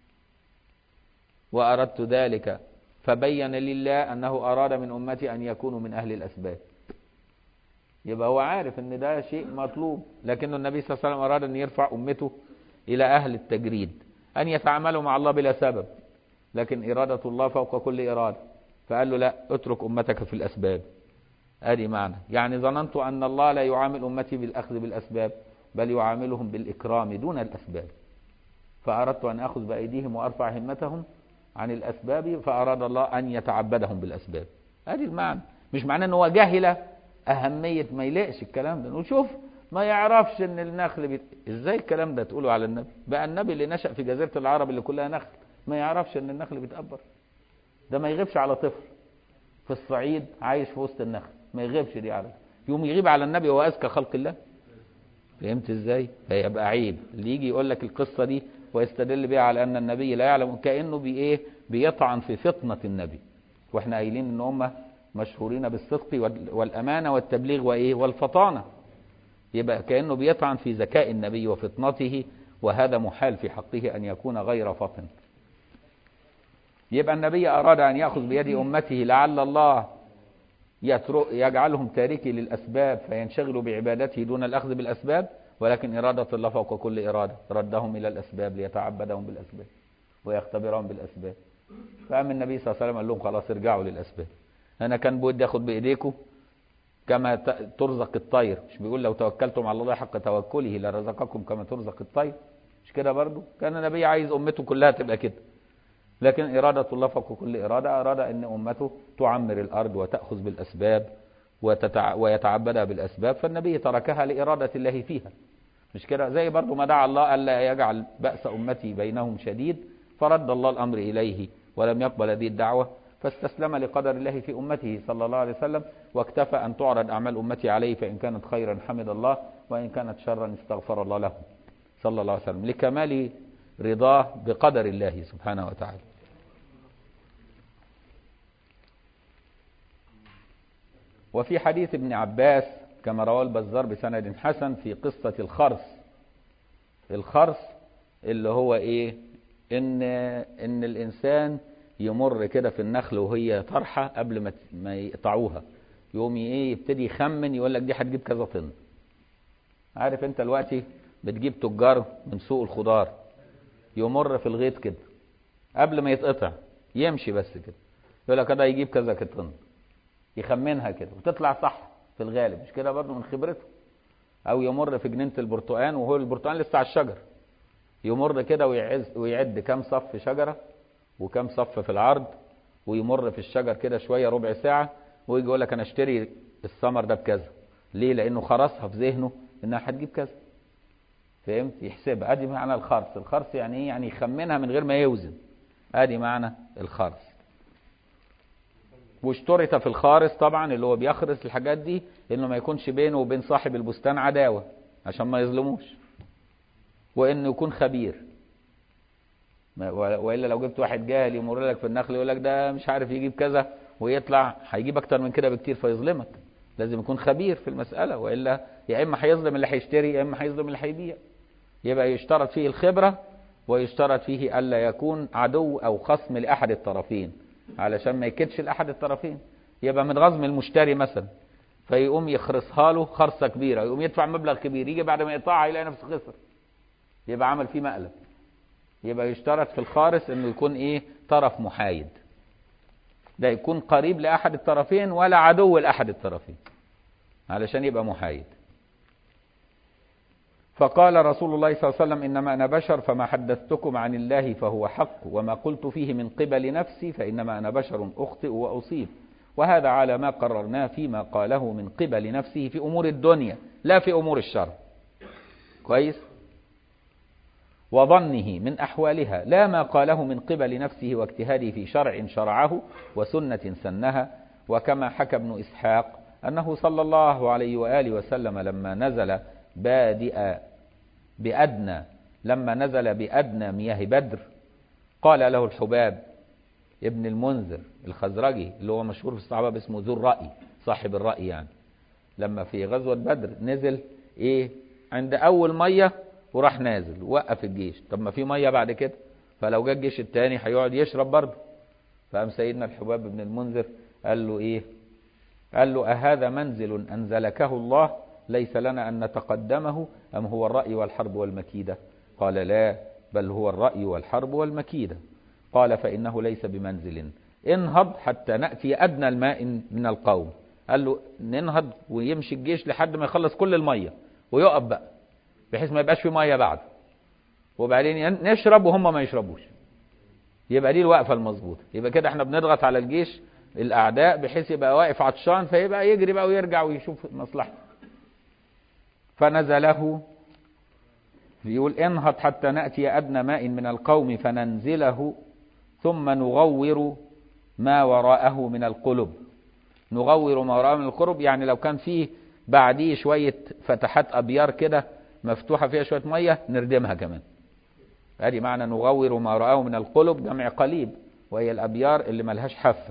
وأردت ذلك فبين لله أنه أراد من أمتي أن يكونوا من أهل الأسباب يبقى هو عارف أن ده شيء مطلوب لكن النبي صلى الله عليه وسلم أراد أن يرفع أمته إلى أهل التجريد أن يتعاملوا مع الله بلا سبب لكن إرادة الله فوق كل إرادة فقال له لا اترك أمتك في الأسباب ادي معنى يعني ظننت أن الله لا يعامل أمتي بالأخذ بالأسباب بل يعاملهم بالإكرام دون الأسباب فأردت أن أخذ بأيديهم وأرفع همتهم عن الأسباب فأراد الله أن يتعبدهم بالأسباب ادي المعنى مش معناه أنه هو جاهل أهمية ما يلاقش الكلام ده نقول شوف ما يعرفش ان النخل بيت... ازاي الكلام ده تقوله على النبي بقى النبي اللي نشأ في جزيرة العرب اللي كلها نخل ما يعرفش ان النخل بيتأبر ده ما يغيبش على طفل في الصعيد عايش في وسط النخل ما يغيبش دي على يوم يغيب على النبي وهو اذكى خلق الله فهمت ازاي فيبقى عيب اللي يجي يقول لك القصة دي ويستدل بها على ان النبي لا يعلم كأنه بايه بيطعن في فطنة النبي واحنا قايلين ان هم مشهورين بالصدق والامانة والتبليغ وايه والفطانة يبقى كأنه بيطعن في ذكاء النبي وفطنته وهذا محال في حقه أن يكون غير فطن يبقى النبي أراد أن يأخذ بيد أمته لعل الله يجعلهم تاركي للأسباب فينشغلوا بعبادته دون الأخذ بالأسباب ولكن إرادة الله فوق كل إرادة ردهم إلى الأسباب ليتعبدهم بالأسباب ويختبرهم بالأسباب فأم النبي صلى الله عليه وسلم قال لهم خلاص ارجعوا للأسباب أنا كان بودي أخذ بإيديكم كما ترزق الطير مش بيقول لو توكلتم على الله حق توكله لرزقكم كما ترزق الطير مش كده برضو كان النبي عايز أمته كلها تبقى كده لكن إرادة الله فوق كل إرادة أراد أن أمته تعمر الأرض وتأخذ بالأسباب وتتع... ويتعبدها بالأسباب فالنبي تركها لإرادة الله فيها مش كده زي برضو ما دعا الله ألا يجعل بأس أمتي بينهم شديد فرد الله الأمر إليه ولم يقبل هذه الدعوة فاستسلم لقدر الله في أمته صلى الله عليه وسلم واكتفى أن تعرض أعمال أمتي عليه فإن كانت خيرا حمد الله وإن كانت شرا استغفر الله له صلى الله عليه وسلم لكمال رضاه بقدر الله سبحانه وتعالى وفي حديث ابن عباس كما رواه البزار بسند حسن في قصة الخرس الخرس اللي هو ايه ان ان الانسان يمر كده في النخل وهي طرحة قبل ما ما يقطعوها يقوم ايه يبتدي يخمن يقول لك دي هتجيب كذا طن عارف انت دلوقتي بتجيب تجار من سوق الخضار يمر في الغيط كده قبل ما يتقطع يمشي بس كده يقول لك ده يجيب كذا طن يخمنها كده وتطلع صح في الغالب مش كده برضه من خبرته او يمر في جنينه البرتقال وهو البرتقال لسه على الشجر يمر كده ويعز ويعد كام صف شجره وكام صف في العرض ويمر في الشجر كده شويه ربع ساعه ويجي يقول لك انا اشتري الثمر ده بكذا ليه لانه خرصها في ذهنه انها هتجيب كذا فهمت يحسبها ادي معنى الخرص الخرص يعني ايه يعني يخمنها من غير ما يوزن ادي معنى الخرص واشترط في الخارص طبعا اللي هو بيخرس الحاجات دي انه ما يكونش بينه وبين صاحب البستان عداوه عشان ما يظلموش وانه يكون خبير والا لو جبت واحد جاهل يمر لك في النخل يقول لك ده مش عارف يجيب كذا ويطلع هيجيب اكتر من كده بكتير فيظلمك لازم يكون خبير في المساله والا يا اما هيظلم اللي هيشتري يا اما هيظلم اللي هيبيع يبقى يشترط فيه الخبره ويشترط فيه الا يكون عدو او خصم لاحد الطرفين علشان ما يكدش لاحد الطرفين يبقى من غزم المشتري مثلا فيقوم يخرصها له خرصه كبيره يقوم يدفع مبلغ كبير يجي بعد ما يقطعها يلاقي نفسه خسر يبقى عمل فيه مقلب يبقى يشترط في الخارص انه يكون ايه طرف محايد ده يكون قريب لاحد الطرفين ولا عدو لاحد الطرفين علشان يبقى محايد فقال رسول الله صلى الله عليه وسلم انما انا بشر فما حدثتكم عن الله فهو حق وما قلت فيه من قبل نفسي فانما انا بشر اخطئ واصيب وهذا على ما قررناه فيما قاله من قبل نفسه في امور الدنيا لا في امور الشر كويس وظنه من احوالها لا ما قاله من قبل نفسه واجتهاده في شرع شرعه وسنه سنها وكما حكى ابن اسحاق انه صلى الله عليه واله وسلم لما نزل بادئ بأدنى لما نزل بأدنى مياه بدر قال له الحباب ابن المنذر الخزرجي اللي هو مشهور في الصحابة باسمه ذو الرأي صاحب الرأي يعني لما في غزوة بدر نزل ايه عند أول مية وراح نازل وقف الجيش طب ما في مية بعد كده فلو جه الجيش التاني هيقعد يشرب برضه فقام سيدنا الحباب بن المنذر قال له ايه قال له أهذا منزل أنزلكه الله ليس لنا أن نتقدمه أم هو الرأي والحرب والمكيدة قال لا بل هو الرأي والحرب والمكيدة قال فإنه ليس بمنزل انهض حتى نأتي أدنى الماء من القوم قال له ننهض ويمشي الجيش لحد ما يخلص كل المية ويقف بقى بحيث ما يبقاش في مية بعد وبعدين نشرب وهم ما يشربوش يبقى دي الوقفة المظبوطة يبقى كده احنا بنضغط على الجيش الأعداء بحيث يبقى واقف عطشان فيبقى يجري بقى ويرجع ويشوف مصلحته فنزله يقول انهض حتى نأتي أدنى ماء من القوم فننزله ثم نغور ما وراءه من القلب نغور ما وراءه من القلب يعني لو كان فيه بعديه شوية فتحات أبيار كده مفتوحة فيها شوية مية نردمها كمان ادي معنى نغور ما وراءه من القلب جمع قليب وهي الأبيار اللي ملهاش حافة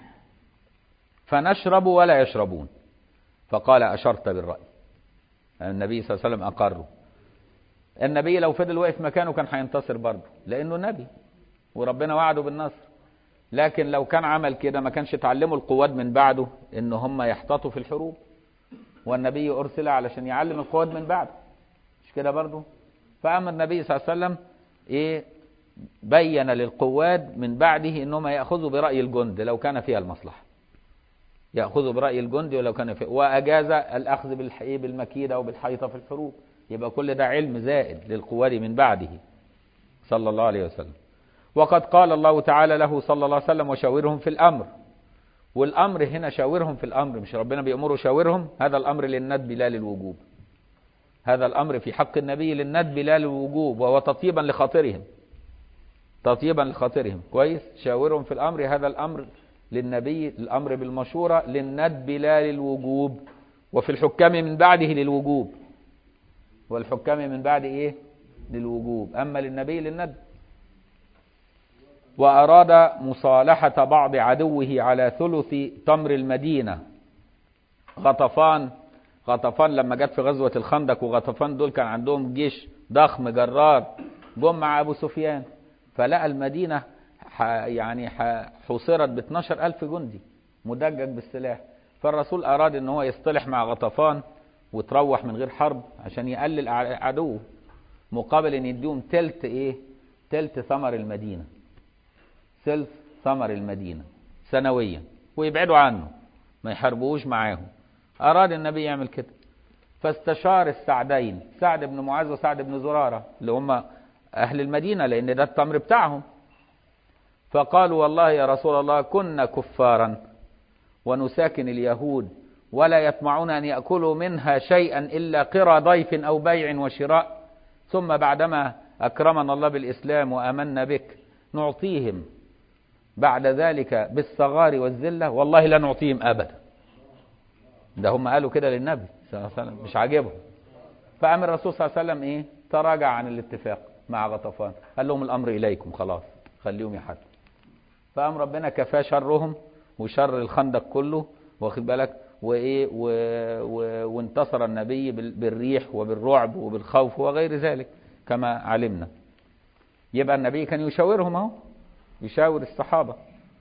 فنشرب ولا يشربون فقال أشرت بالرأي النبي صلى الله عليه وسلم أقره النبي لو فضل واقف مكانه كان هينتصر برضه لأنه نبي وربنا وعده بالنصر لكن لو كان عمل كده ما كانش اتعلموا القواد من بعده ان هم يحتاطوا في الحروب والنبي ارسل علشان يعلم القواد من بعده مش كده برضه فامر النبي صلى الله عليه وسلم ايه بين للقواد من بعده انهم ياخذوا براي الجند لو كان فيها المصلحه ياخذوا براي الجند ولو كان فيه واجاز الاخذ بالحقيقه بالمكيده وبالحيطه في الحروب يبقى كل ده علم زائد للقواد من بعده صلى الله عليه وسلم وقد قال الله تعالى له صلى الله عليه وسلم وشاورهم في الأمر والأمر هنا شاورهم في الأمر مش ربنا بيأمره شاورهم هذا الأمر للندب لا للوجوب هذا الأمر في حق النبي للندب لا للوجوب وهو تطيبا لخاطرهم تطيبا لخاطرهم كويس شاورهم في الأمر هذا الأمر للنبي الأمر بالمشورة للندب لا للوجوب وفي الحكام من بعده للوجوب والحكام من بعد إيه للوجوب أما للنبي للندب وأراد مصالحة بعض عدوه على ثلث تمر المدينة غطفان غطفان لما جت في غزوة الخندق وغطفان دول كان عندهم جيش ضخم جرار جم مع أبو سفيان فلقى المدينة يعني حصرت ب 12 ألف جندي مدجج بالسلاح فالرسول أراد أن هو يصطلح مع غطفان وتروح من غير حرب عشان يقلل عدوه مقابل أن يديهم تلت إيه تلت ثمر المدينة ثلث ثمر المدينة سنويا ويبعدوا عنه ما يحاربوش معاهم أراد النبي يعمل كده فاستشار السعدين سعد بن معاذ وسعد بن زرارة اللي هم أهل المدينة لأن ده التمر بتاعهم فقالوا والله يا رسول الله كنا كفارا ونساكن اليهود ولا يطمعون أن يأكلوا منها شيئا إلا قرى ضيف أو بيع وشراء ثم بعدما أكرمنا الله بالإسلام وأمنا بك نعطيهم بعد ذلك بالصغار والذلة والله لا نعطيهم أبدا ده هم قالوا كده للنبي صلى الله عليه وسلم مش عاجبهم فأمر الرسول صلى الله عليه وسلم إيه تراجع عن الاتفاق مع غطفان قال لهم الأمر إليكم خلاص خليهم يحدوا فقام ربنا كفاه شرهم وشر الخندق كله واخد بالك وايه و... و... وانتصر النبي بالريح وبالرعب وبالخوف وغير ذلك كما علمنا يبقى النبي كان يشاورهم اهو يشاور الصحابه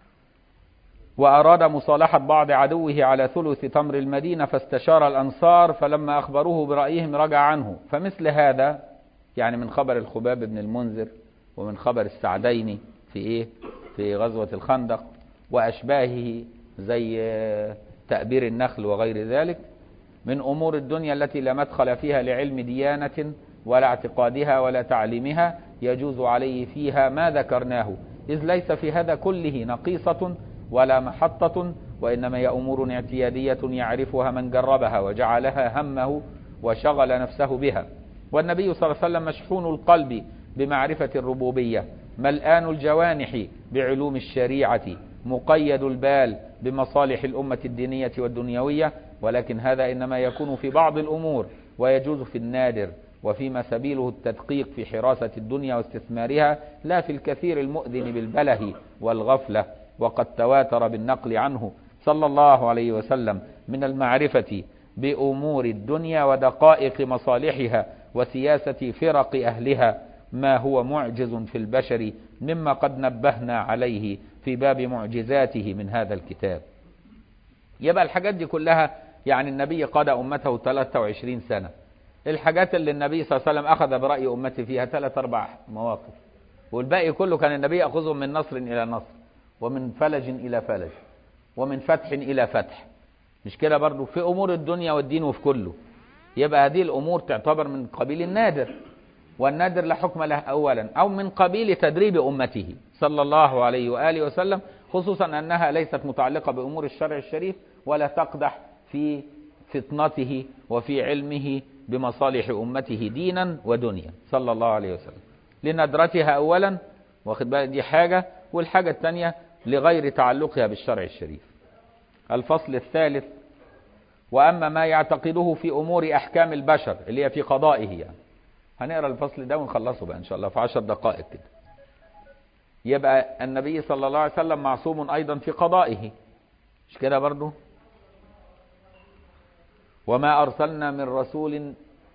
وأراد مصالحة بعض عدوه على ثلث تمر المدينة فاستشار الأنصار فلما أخبروه برأيهم رجع عنه فمثل هذا يعني من خبر الخباب بن المنذر ومن خبر السعدين في إيه في غزوة الخندق وأشباهه زي تأبير النخل وغير ذلك من أمور الدنيا التي لا مدخل فيها لعلم ديانة ولا اعتقادها ولا تعليمها يجوز عليه فيها ما ذكرناه إذ ليس في هذا كله نقيصة ولا محطة وإنما هي أمور اعتيادية يعرفها من جربها وجعلها همه وشغل نفسه بها والنبي صلى الله عليه وسلم مشحون القلب بمعرفة الربوبية ملآن الجوانح بعلوم الشريعة مقيد البال بمصالح الأمة الدينية والدنيوية ولكن هذا إنما يكون في بعض الأمور ويجوز في النادر وفيما سبيله التدقيق في حراسة الدنيا واستثمارها لا في الكثير المؤذن بالبله والغفلة وقد تواتر بالنقل عنه صلى الله عليه وسلم من المعرفة بأمور الدنيا ودقائق مصالحها وسياسة فرق أهلها ما هو معجز في البشر مما قد نبهنا عليه في باب معجزاته من هذا الكتاب يبقى الحاجات دي كلها يعني النبي قاد أمته 23 سنة الحاجات اللي النبي صلى الله عليه وسلم أخذ برأي أمته فيها ثلاث أربع مواقف والباقي كله كان النبي يأخذهم من نصر إلى نصر ومن فلج إلى فلج ومن فتح إلى فتح مش كده برضو في أمور الدنيا والدين وفي كله يبقى هذه الأمور تعتبر من قبيل النادر والنادر لا حكم له أولا أو من قبيل تدريب أمته صلى الله عليه وآله وسلم خصوصا أنها ليست متعلقة بأمور الشرع الشريف ولا تقدح في فطنته وفي علمه بمصالح أمته دينا ودنيا صلى الله عليه وسلم لندرتها أولا واخد بالك دي حاجة والحاجة الثانية لغير تعلقها بالشرع الشريف الفصل الثالث وأما ما يعتقده في أمور أحكام البشر اللي هي في قضائه يعني هنقرأ الفصل ده ونخلصه بقى إن شاء الله في عشر دقائق كده يبقى النبي صلى الله عليه وسلم معصوم أيضا في قضائه مش كده برضو وما أرسلنا من رسول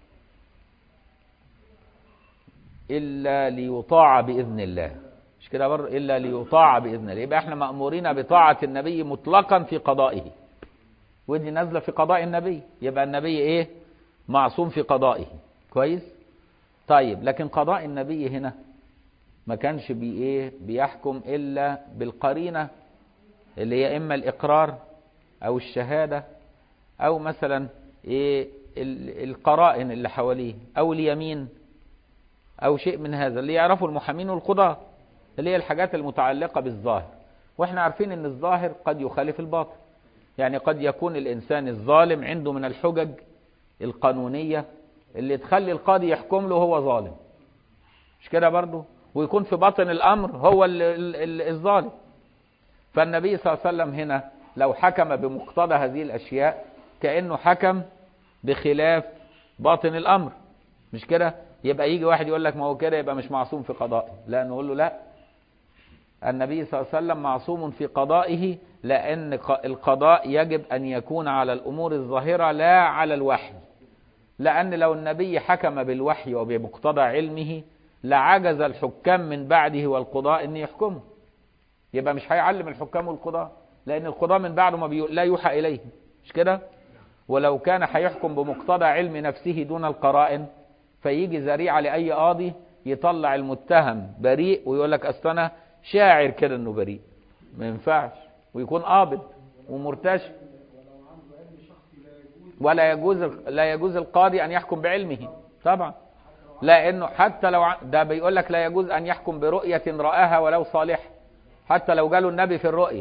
إلا ليطاع بإذن الله مش كده برضو إلا ليطاع بإذن الله يبقى احنا مأمورين بطاعة النبي مطلقا في قضائه ودي نازلة في قضاء النبي يبقى النبي ايه معصوم في قضائه كويس طيب لكن قضاء النبي هنا ما كانش بي ايه بيحكم الا بالقرينه اللي هي اما الاقرار او الشهاده او مثلا ايه القرائن اللي حواليه او اليمين او شيء من هذا اللي يعرفه المحامين والقضاه اللي هي الحاجات المتعلقه بالظاهر واحنا عارفين ان الظاهر قد يخالف الباطن يعني قد يكون الانسان الظالم عنده من الحجج القانونيه اللي تخلي القاضي يحكم له هو ظالم مش كده برضه ويكون في باطن الامر هو الظالم فالنبي صلى الله عليه وسلم هنا لو حكم بمقتضى هذه الاشياء كانه حكم بخلاف باطن الامر مش كده يبقى يجي واحد يقول لك ما هو كده يبقى مش معصوم في قضائه لا نقول له لا النبي صلى الله عليه وسلم معصوم في قضائه لان القضاء يجب ان يكون على الامور الظاهره لا على الوحي لأن لو النبي حكم بالوحي وبمقتضى علمه لعجز الحكام من بعده والقضاء أن يحكموا يبقى مش هيعلم الحكام والقضاء لأن القضاء من بعده ما بي... لا يوحى إليه مش كده ولو كان هيحكم بمقتضى علم نفسه دون القرائن فيجي ذريعة لأي قاضي يطلع المتهم بريء ويقول لك أصل أنا شاعر كده إنه بريء ما ينفعش ويكون قابض ومرتشي ولا يجوز لا يجوز القاضي ان يحكم بعلمه طبعا لانه حتى لو ع- ده بيقول لك لا يجوز ان يحكم برؤيه راها ولو صالح حتى لو جاله النبي في الرؤيه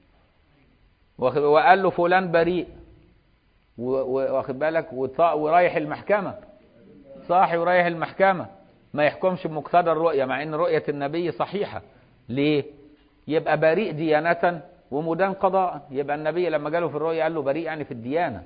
واخد- وقال له فلان بريء و- و- واخد بالك وط- ورايح المحكمه صاحي ورايح المحكمه ما يحكمش بمقتضى الرؤيه مع ان رؤيه النبي صحيحه ليه يبقى بريء ديانه ومدان قضاء يبقى النبي لما جاله في الرؤيا قال له بريء يعني في الديانه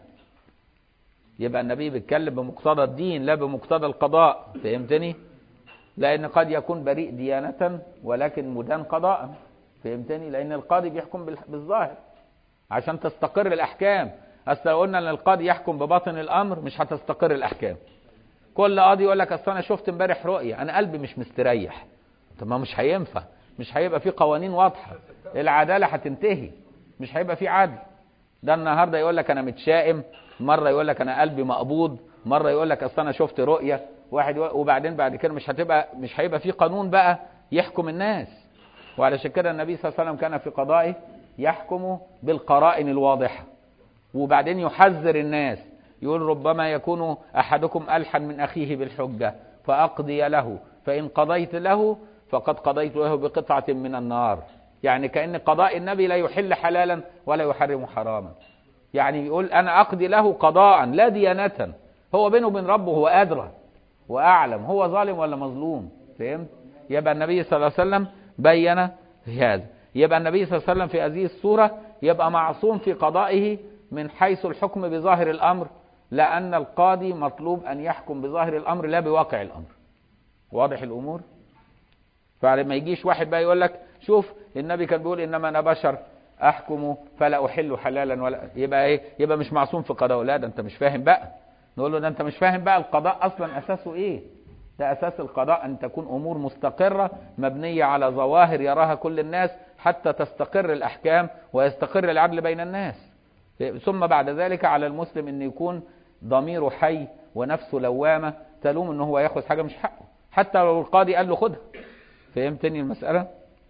يبقى النبي بيتكلم بمقتضى الدين لا بمقتضى القضاء فهمتني لان قد يكون بريء ديانه ولكن مدان قضاء فهمتني لان القاضي بيحكم بال- بالظاهر عشان تستقر الاحكام اصل لو قلنا ان القاضي يحكم بباطن الامر مش هتستقر الاحكام كل قاضي يقول لك اصل انا شفت امبارح رؤيه انا قلبي مش مستريح طب ما مش هينفع مش هيبقى في قوانين واضحه العداله هتنتهي مش هيبقى في عدل ده النهارده يقول لك انا متشائم مره يقول لك انا قلبي مقبوض مره يقول لك اصل انا شفت رؤيه واحد يقول وبعدين بعد كده مش هتبقى مش هيبقى في قانون بقى يحكم الناس وعلشان كده النبي صلى الله عليه وسلم كان في قضائه يحكم بالقرائن الواضحه وبعدين يحذر الناس يقول ربما يكون احدكم الحن من اخيه بالحجه فاقضي له فان قضيت له فقد قضيت له بقطعه من النار يعني كان قضاء النبي لا يحل حلالا ولا يحرم حراما يعني يقول انا اقضي له قضاء لا ديانه هو بينه وبين ربه هو ادرى واعلم هو ظالم ولا مظلوم فهمت يبقى النبي صلى الله عليه وسلم بين في هذا يبقى النبي صلى الله عليه وسلم في هذه الصوره يبقى معصوم في قضائه من حيث الحكم بظاهر الامر لان القاضي مطلوب ان يحكم بظاهر الامر لا بواقع الامر واضح الامور فلما يجيش واحد بقى يقول لك شوف النبي كان بيقول انما انا بشر احكم فلا احل حلالا ولا يبقى ايه يبقى مش معصوم في قضاء لا ده انت مش فاهم بقى نقول له ده انت مش فاهم بقى القضاء اصلا اساسه ايه ده اساس القضاء ان تكون امور مستقره مبنيه على ظواهر يراها كل الناس حتى تستقر الاحكام ويستقر العدل بين الناس ثم بعد ذلك على المسلم ان يكون ضميره حي ونفسه لوامه تلوم ان هو ياخذ حاجه مش حقه حتى لو القاضي قال له خدها فهمتني المساله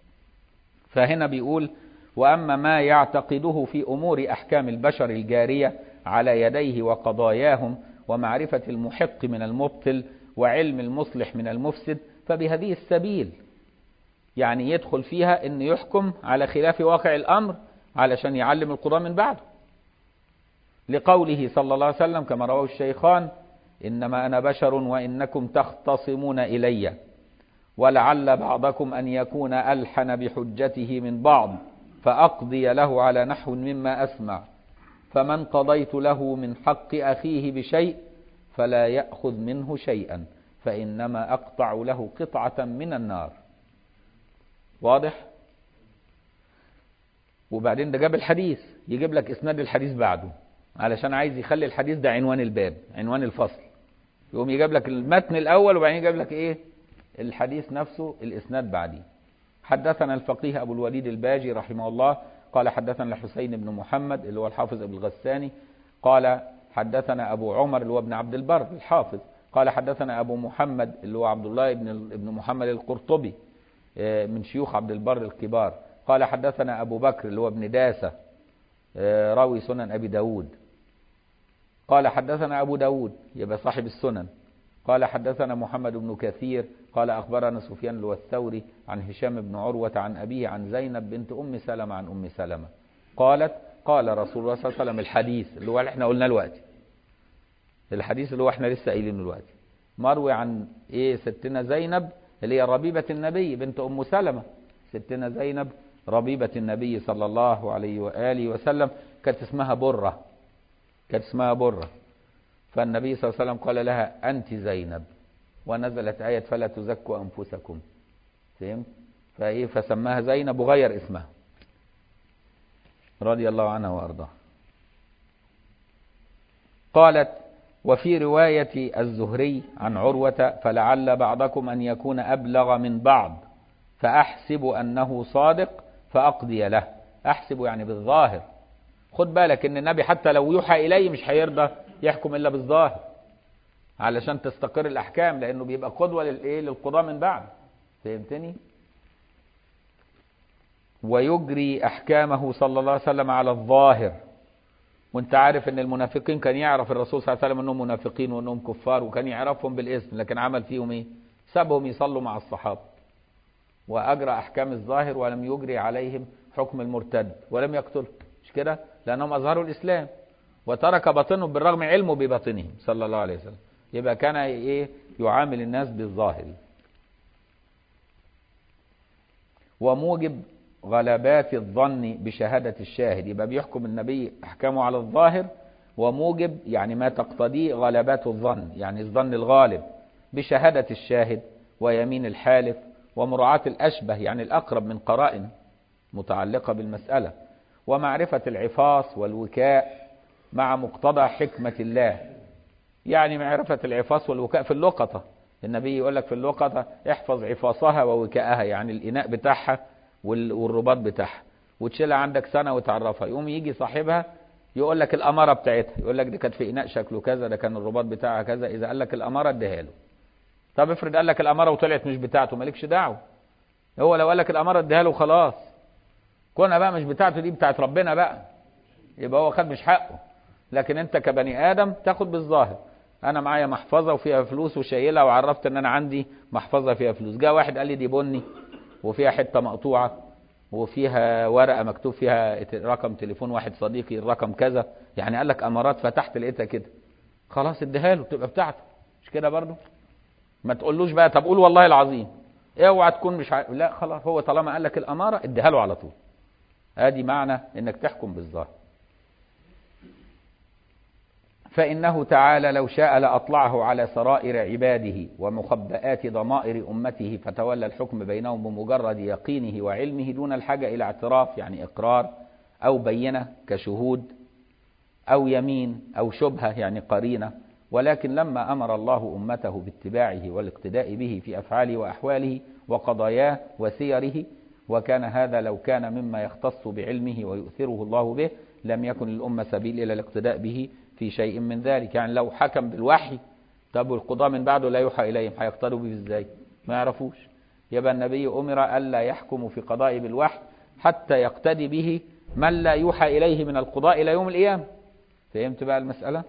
فهنا بيقول واما ما يعتقده في امور احكام البشر الجاريه على يديه وقضاياهم ومعرفه المحق من المبطل وعلم المصلح من المفسد فبهذه السبيل يعني يدخل فيها ان يحكم على خلاف واقع الامر علشان يعلم القضاة من بعده لقوله صلى الله عليه وسلم كما رواه الشيخان انما انا بشر وانكم تختصمون الي ولعل بعضكم ان يكون الحن بحجته من بعض فاقضي له على نحو مما اسمع فمن قضيت له من حق اخيه بشيء فلا ياخذ منه شيئا فانما اقطع له قطعه من النار واضح وبعدين ده جاب الحديث يجيب لك اسناد الحديث بعده علشان عايز يخلي الحديث ده عنوان الباب عنوان الفصل يقوم يجيب لك المتن الاول وبعدين يجيب لك ايه الحديث نفسه الاسناد بعديه حدثنا الفقيه ابو الوليد الباجي رحمه الله قال حدثنا الحسين بن محمد اللي هو الحافظ ابن الغساني قال حدثنا ابو عمر اللي هو ابن عبد البر الحافظ قال حدثنا ابو محمد اللي هو عبد الله بن ابن محمد القرطبي من شيوخ عبد البر الكبار قال حدثنا أبو بكر اللي هو ابن داسة راوي سنن أبي داود قال حدثنا أبو داود يبقى صاحب السنن قال حدثنا محمد بن كثير قال أخبرنا سفيان اللي هو الثوري عن هشام بن عروة عن أبيه عن زينب بنت أم سلمة عن أم سلمة قالت قال رسول الله صلى الله عليه وسلم الحديث اللي هو اللي احنا قلناه دلوقتي الحديث اللي هو احنا لسه قايلينه دلوقتي مروي عن ايه ستنا زينب اللي هي ربيبة النبي بنت أم سلمة ستنا زينب ربيبة النبي صلى الله عليه وآله وسلم كانت اسمها برة كانت اسمها برة فالنبي صلى الله عليه وسلم قال لها أنت زينب ونزلت آية فلا تزكوا أنفسكم فهمت فإيه فسماها زينب وغير اسمها رضي الله عنها وأرضاها قالت وفي رواية الزهري عن عروة فلعل بعضكم أن يكون أبلغ من بعض فأحسب أنه صادق فأقضي له أحسب يعني بالظاهر خد بالك إن النبي حتى لو يوحى إليه مش هيرضى يحكم إلا بالظاهر علشان تستقر الأحكام لأنه بيبقى قدوة للإيه للقضاء من بعد فهمتني ويجري أحكامه صلى الله عليه وسلم على الظاهر وانت عارف ان المنافقين كان يعرف الرسول صلى الله عليه وسلم انهم منافقين وانهم كفار وكان يعرفهم بالاسم لكن عمل فيهم ايه سابهم يصلوا مع الصحابة واجرى احكام الظاهر ولم يجري عليهم حكم المرتد ولم يقتلهم مش كده لانهم اظهروا الاسلام وترك باطنهم بالرغم علمه بباطنهم صلى الله عليه وسلم يبقى كان ايه يعامل الناس بالظاهر وموجب غلبات الظن بشهادة الشاهد يبقى بيحكم النبي أحكامه على الظاهر وموجب يعني ما تقتضيه غلبات الظن يعني الظن الغالب بشهادة الشاهد ويمين الحالف ومراعاة الأشبه يعني الأقرب من قرائن متعلقة بالمسألة ومعرفة العفاص والوكاء مع مقتضى حكمة الله يعني معرفة العفاص والوكاء في اللقطة النبي يقول لك في اللقطة احفظ عفاصها ووكاءها يعني الإناء بتاعها والرباط بتاعها وتشيلها عندك سنة وتعرفها يقوم يجي صاحبها يقول لك الأمارة بتاعتها يقول لك دي كانت في إناء شكله كذا ده كان الرباط بتاعها كذا إذا قال لك الأمارة اديها له طب افرض قال لك الأمارة وطلعت مش بتاعته مالكش دعوة هو لو قال لك الأمارة اديها له خلاص كونها بقى مش بتاعته دي بتاعت ربنا بقى يبقى هو خد مش حقه لكن انت كبني آدم تاخد بالظاهر انا معايا محفظة وفيها فلوس وشايلها وعرفت ان انا عندي محفظة فيها فلوس جاء واحد قال لي دي بني وفيها حتة مقطوعة وفيها ورقة مكتوب فيها رقم تليفون واحد صديقي الرقم كذا يعني قال لك امارات فتحت لقيتها كده خلاص اديها له تبقى بتاعته مش كده برضه ما تقولوش بقى طب قول والله العظيم اوعى تكون مش ع... لا خلاص هو طالما قال لك الاماره اديها له على طول ادي معنى انك تحكم بالظاهر فإنه تعالى لو شاء لأطلعه على سرائر عباده ومخبئات ضمائر أمته فتولى الحكم بينهم بمجرد يقينه وعلمه دون الحاجة إلى اعتراف يعني إقرار أو بينة كشهود أو يمين أو شبهة يعني قرينة ولكن لما أمر الله أمته باتباعه والاقتداء به في أفعاله وأحواله وقضاياه وسيره وكان هذا لو كان مما يختص بعلمه ويؤثره الله به لم يكن للأمة سبيل إلى الاقتداء به في شيء من ذلك يعني لو حكم بالوحي طب والقضاء من بعده لا يوحى إليهم هيقتدوا به ازاي ما يعرفوش يبقى النبي أمر ألا يحكم في قضاء بالوحي حتى يقتدي به من لا يوحى إليه من القضاء إلى يوم القيامة فهمت بقى المسألة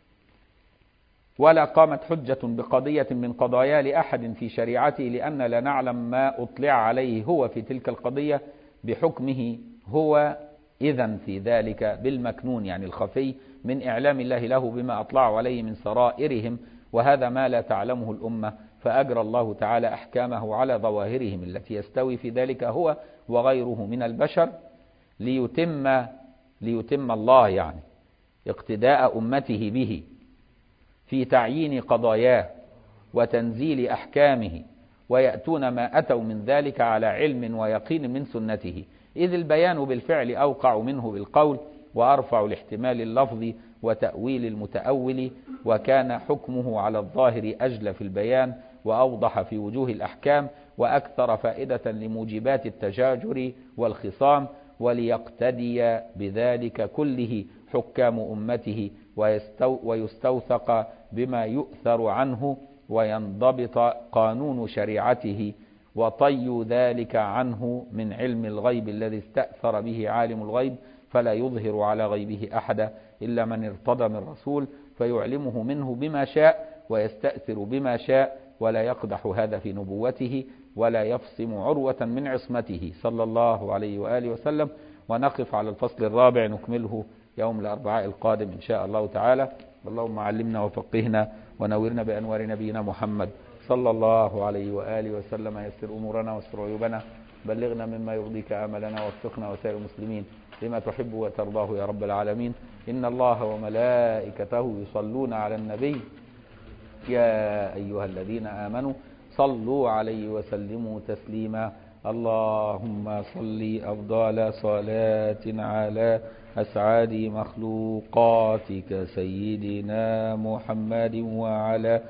ولا قامت حجة بقضية من قضايا لأحد في شريعته لأن لا نعلم ما أطلع عليه هو في تلك القضية بحكمه هو إذا في ذلك بالمكنون يعني الخفي من إعلام الله له بما أطلعوا عليه من سرائرهم وهذا ما لا تعلمه الأمة فأجرى الله تعالى أحكامه على ظواهرهم التي يستوي في ذلك هو وغيره من البشر ليتم ليتم الله يعني اقتداء أمته به في تعيين قضاياه وتنزيل أحكامه ويأتون ما أتوا من ذلك على علم ويقين من سنته إذ البيان بالفعل أوقع منه بالقول وأرفع لاحتمال اللفظ وتأويل المتأول وكان حكمه على الظاهر أجل في البيان وأوضح في وجوه الأحكام وأكثر فائدة لموجبات التجاجر والخصام وليقتدي بذلك كله حكام أمته ويستوثق بما يؤثر عنه وينضبط قانون شريعته وطي ذلك عنه من علم الغيب الذي استأثر به عالم الغيب فلا يظهر على غيبه أحدا إلا من ارتضى من رسول فيعلمه منه بما شاء ويستأثر بما شاء ولا يقدح هذا في نبوته ولا يفصم عروة من عصمته صلى الله عليه وآله وسلم ونقف على الفصل الرابع نكمله يوم الأربعاء القادم إن شاء الله تعالى اللهم علمنا وفقهنا ونورنا بأنوار نبينا محمد صلى الله عليه وآله وسلم يسر أمورنا واستر عيوبنا بلغنا مما يرضيك آملنا وفقنا وسائر المسلمين لما تحب وترضاه يا رب العالمين إن الله وملائكته يصلون على النبي يا أيها الذين آمنوا صلوا عليه وسلموا تسليما اللهم صل أفضل صلاة على أسعد مخلوقاتك سيدنا محمد وعلى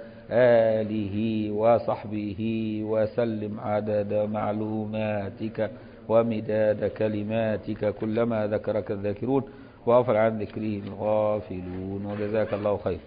آله وصحبه وسلم عدد معلوماتك ومداد كلماتك كلما ذكرك الذاكرون وغفر عن ذكره الغافلون وجزاك الله خير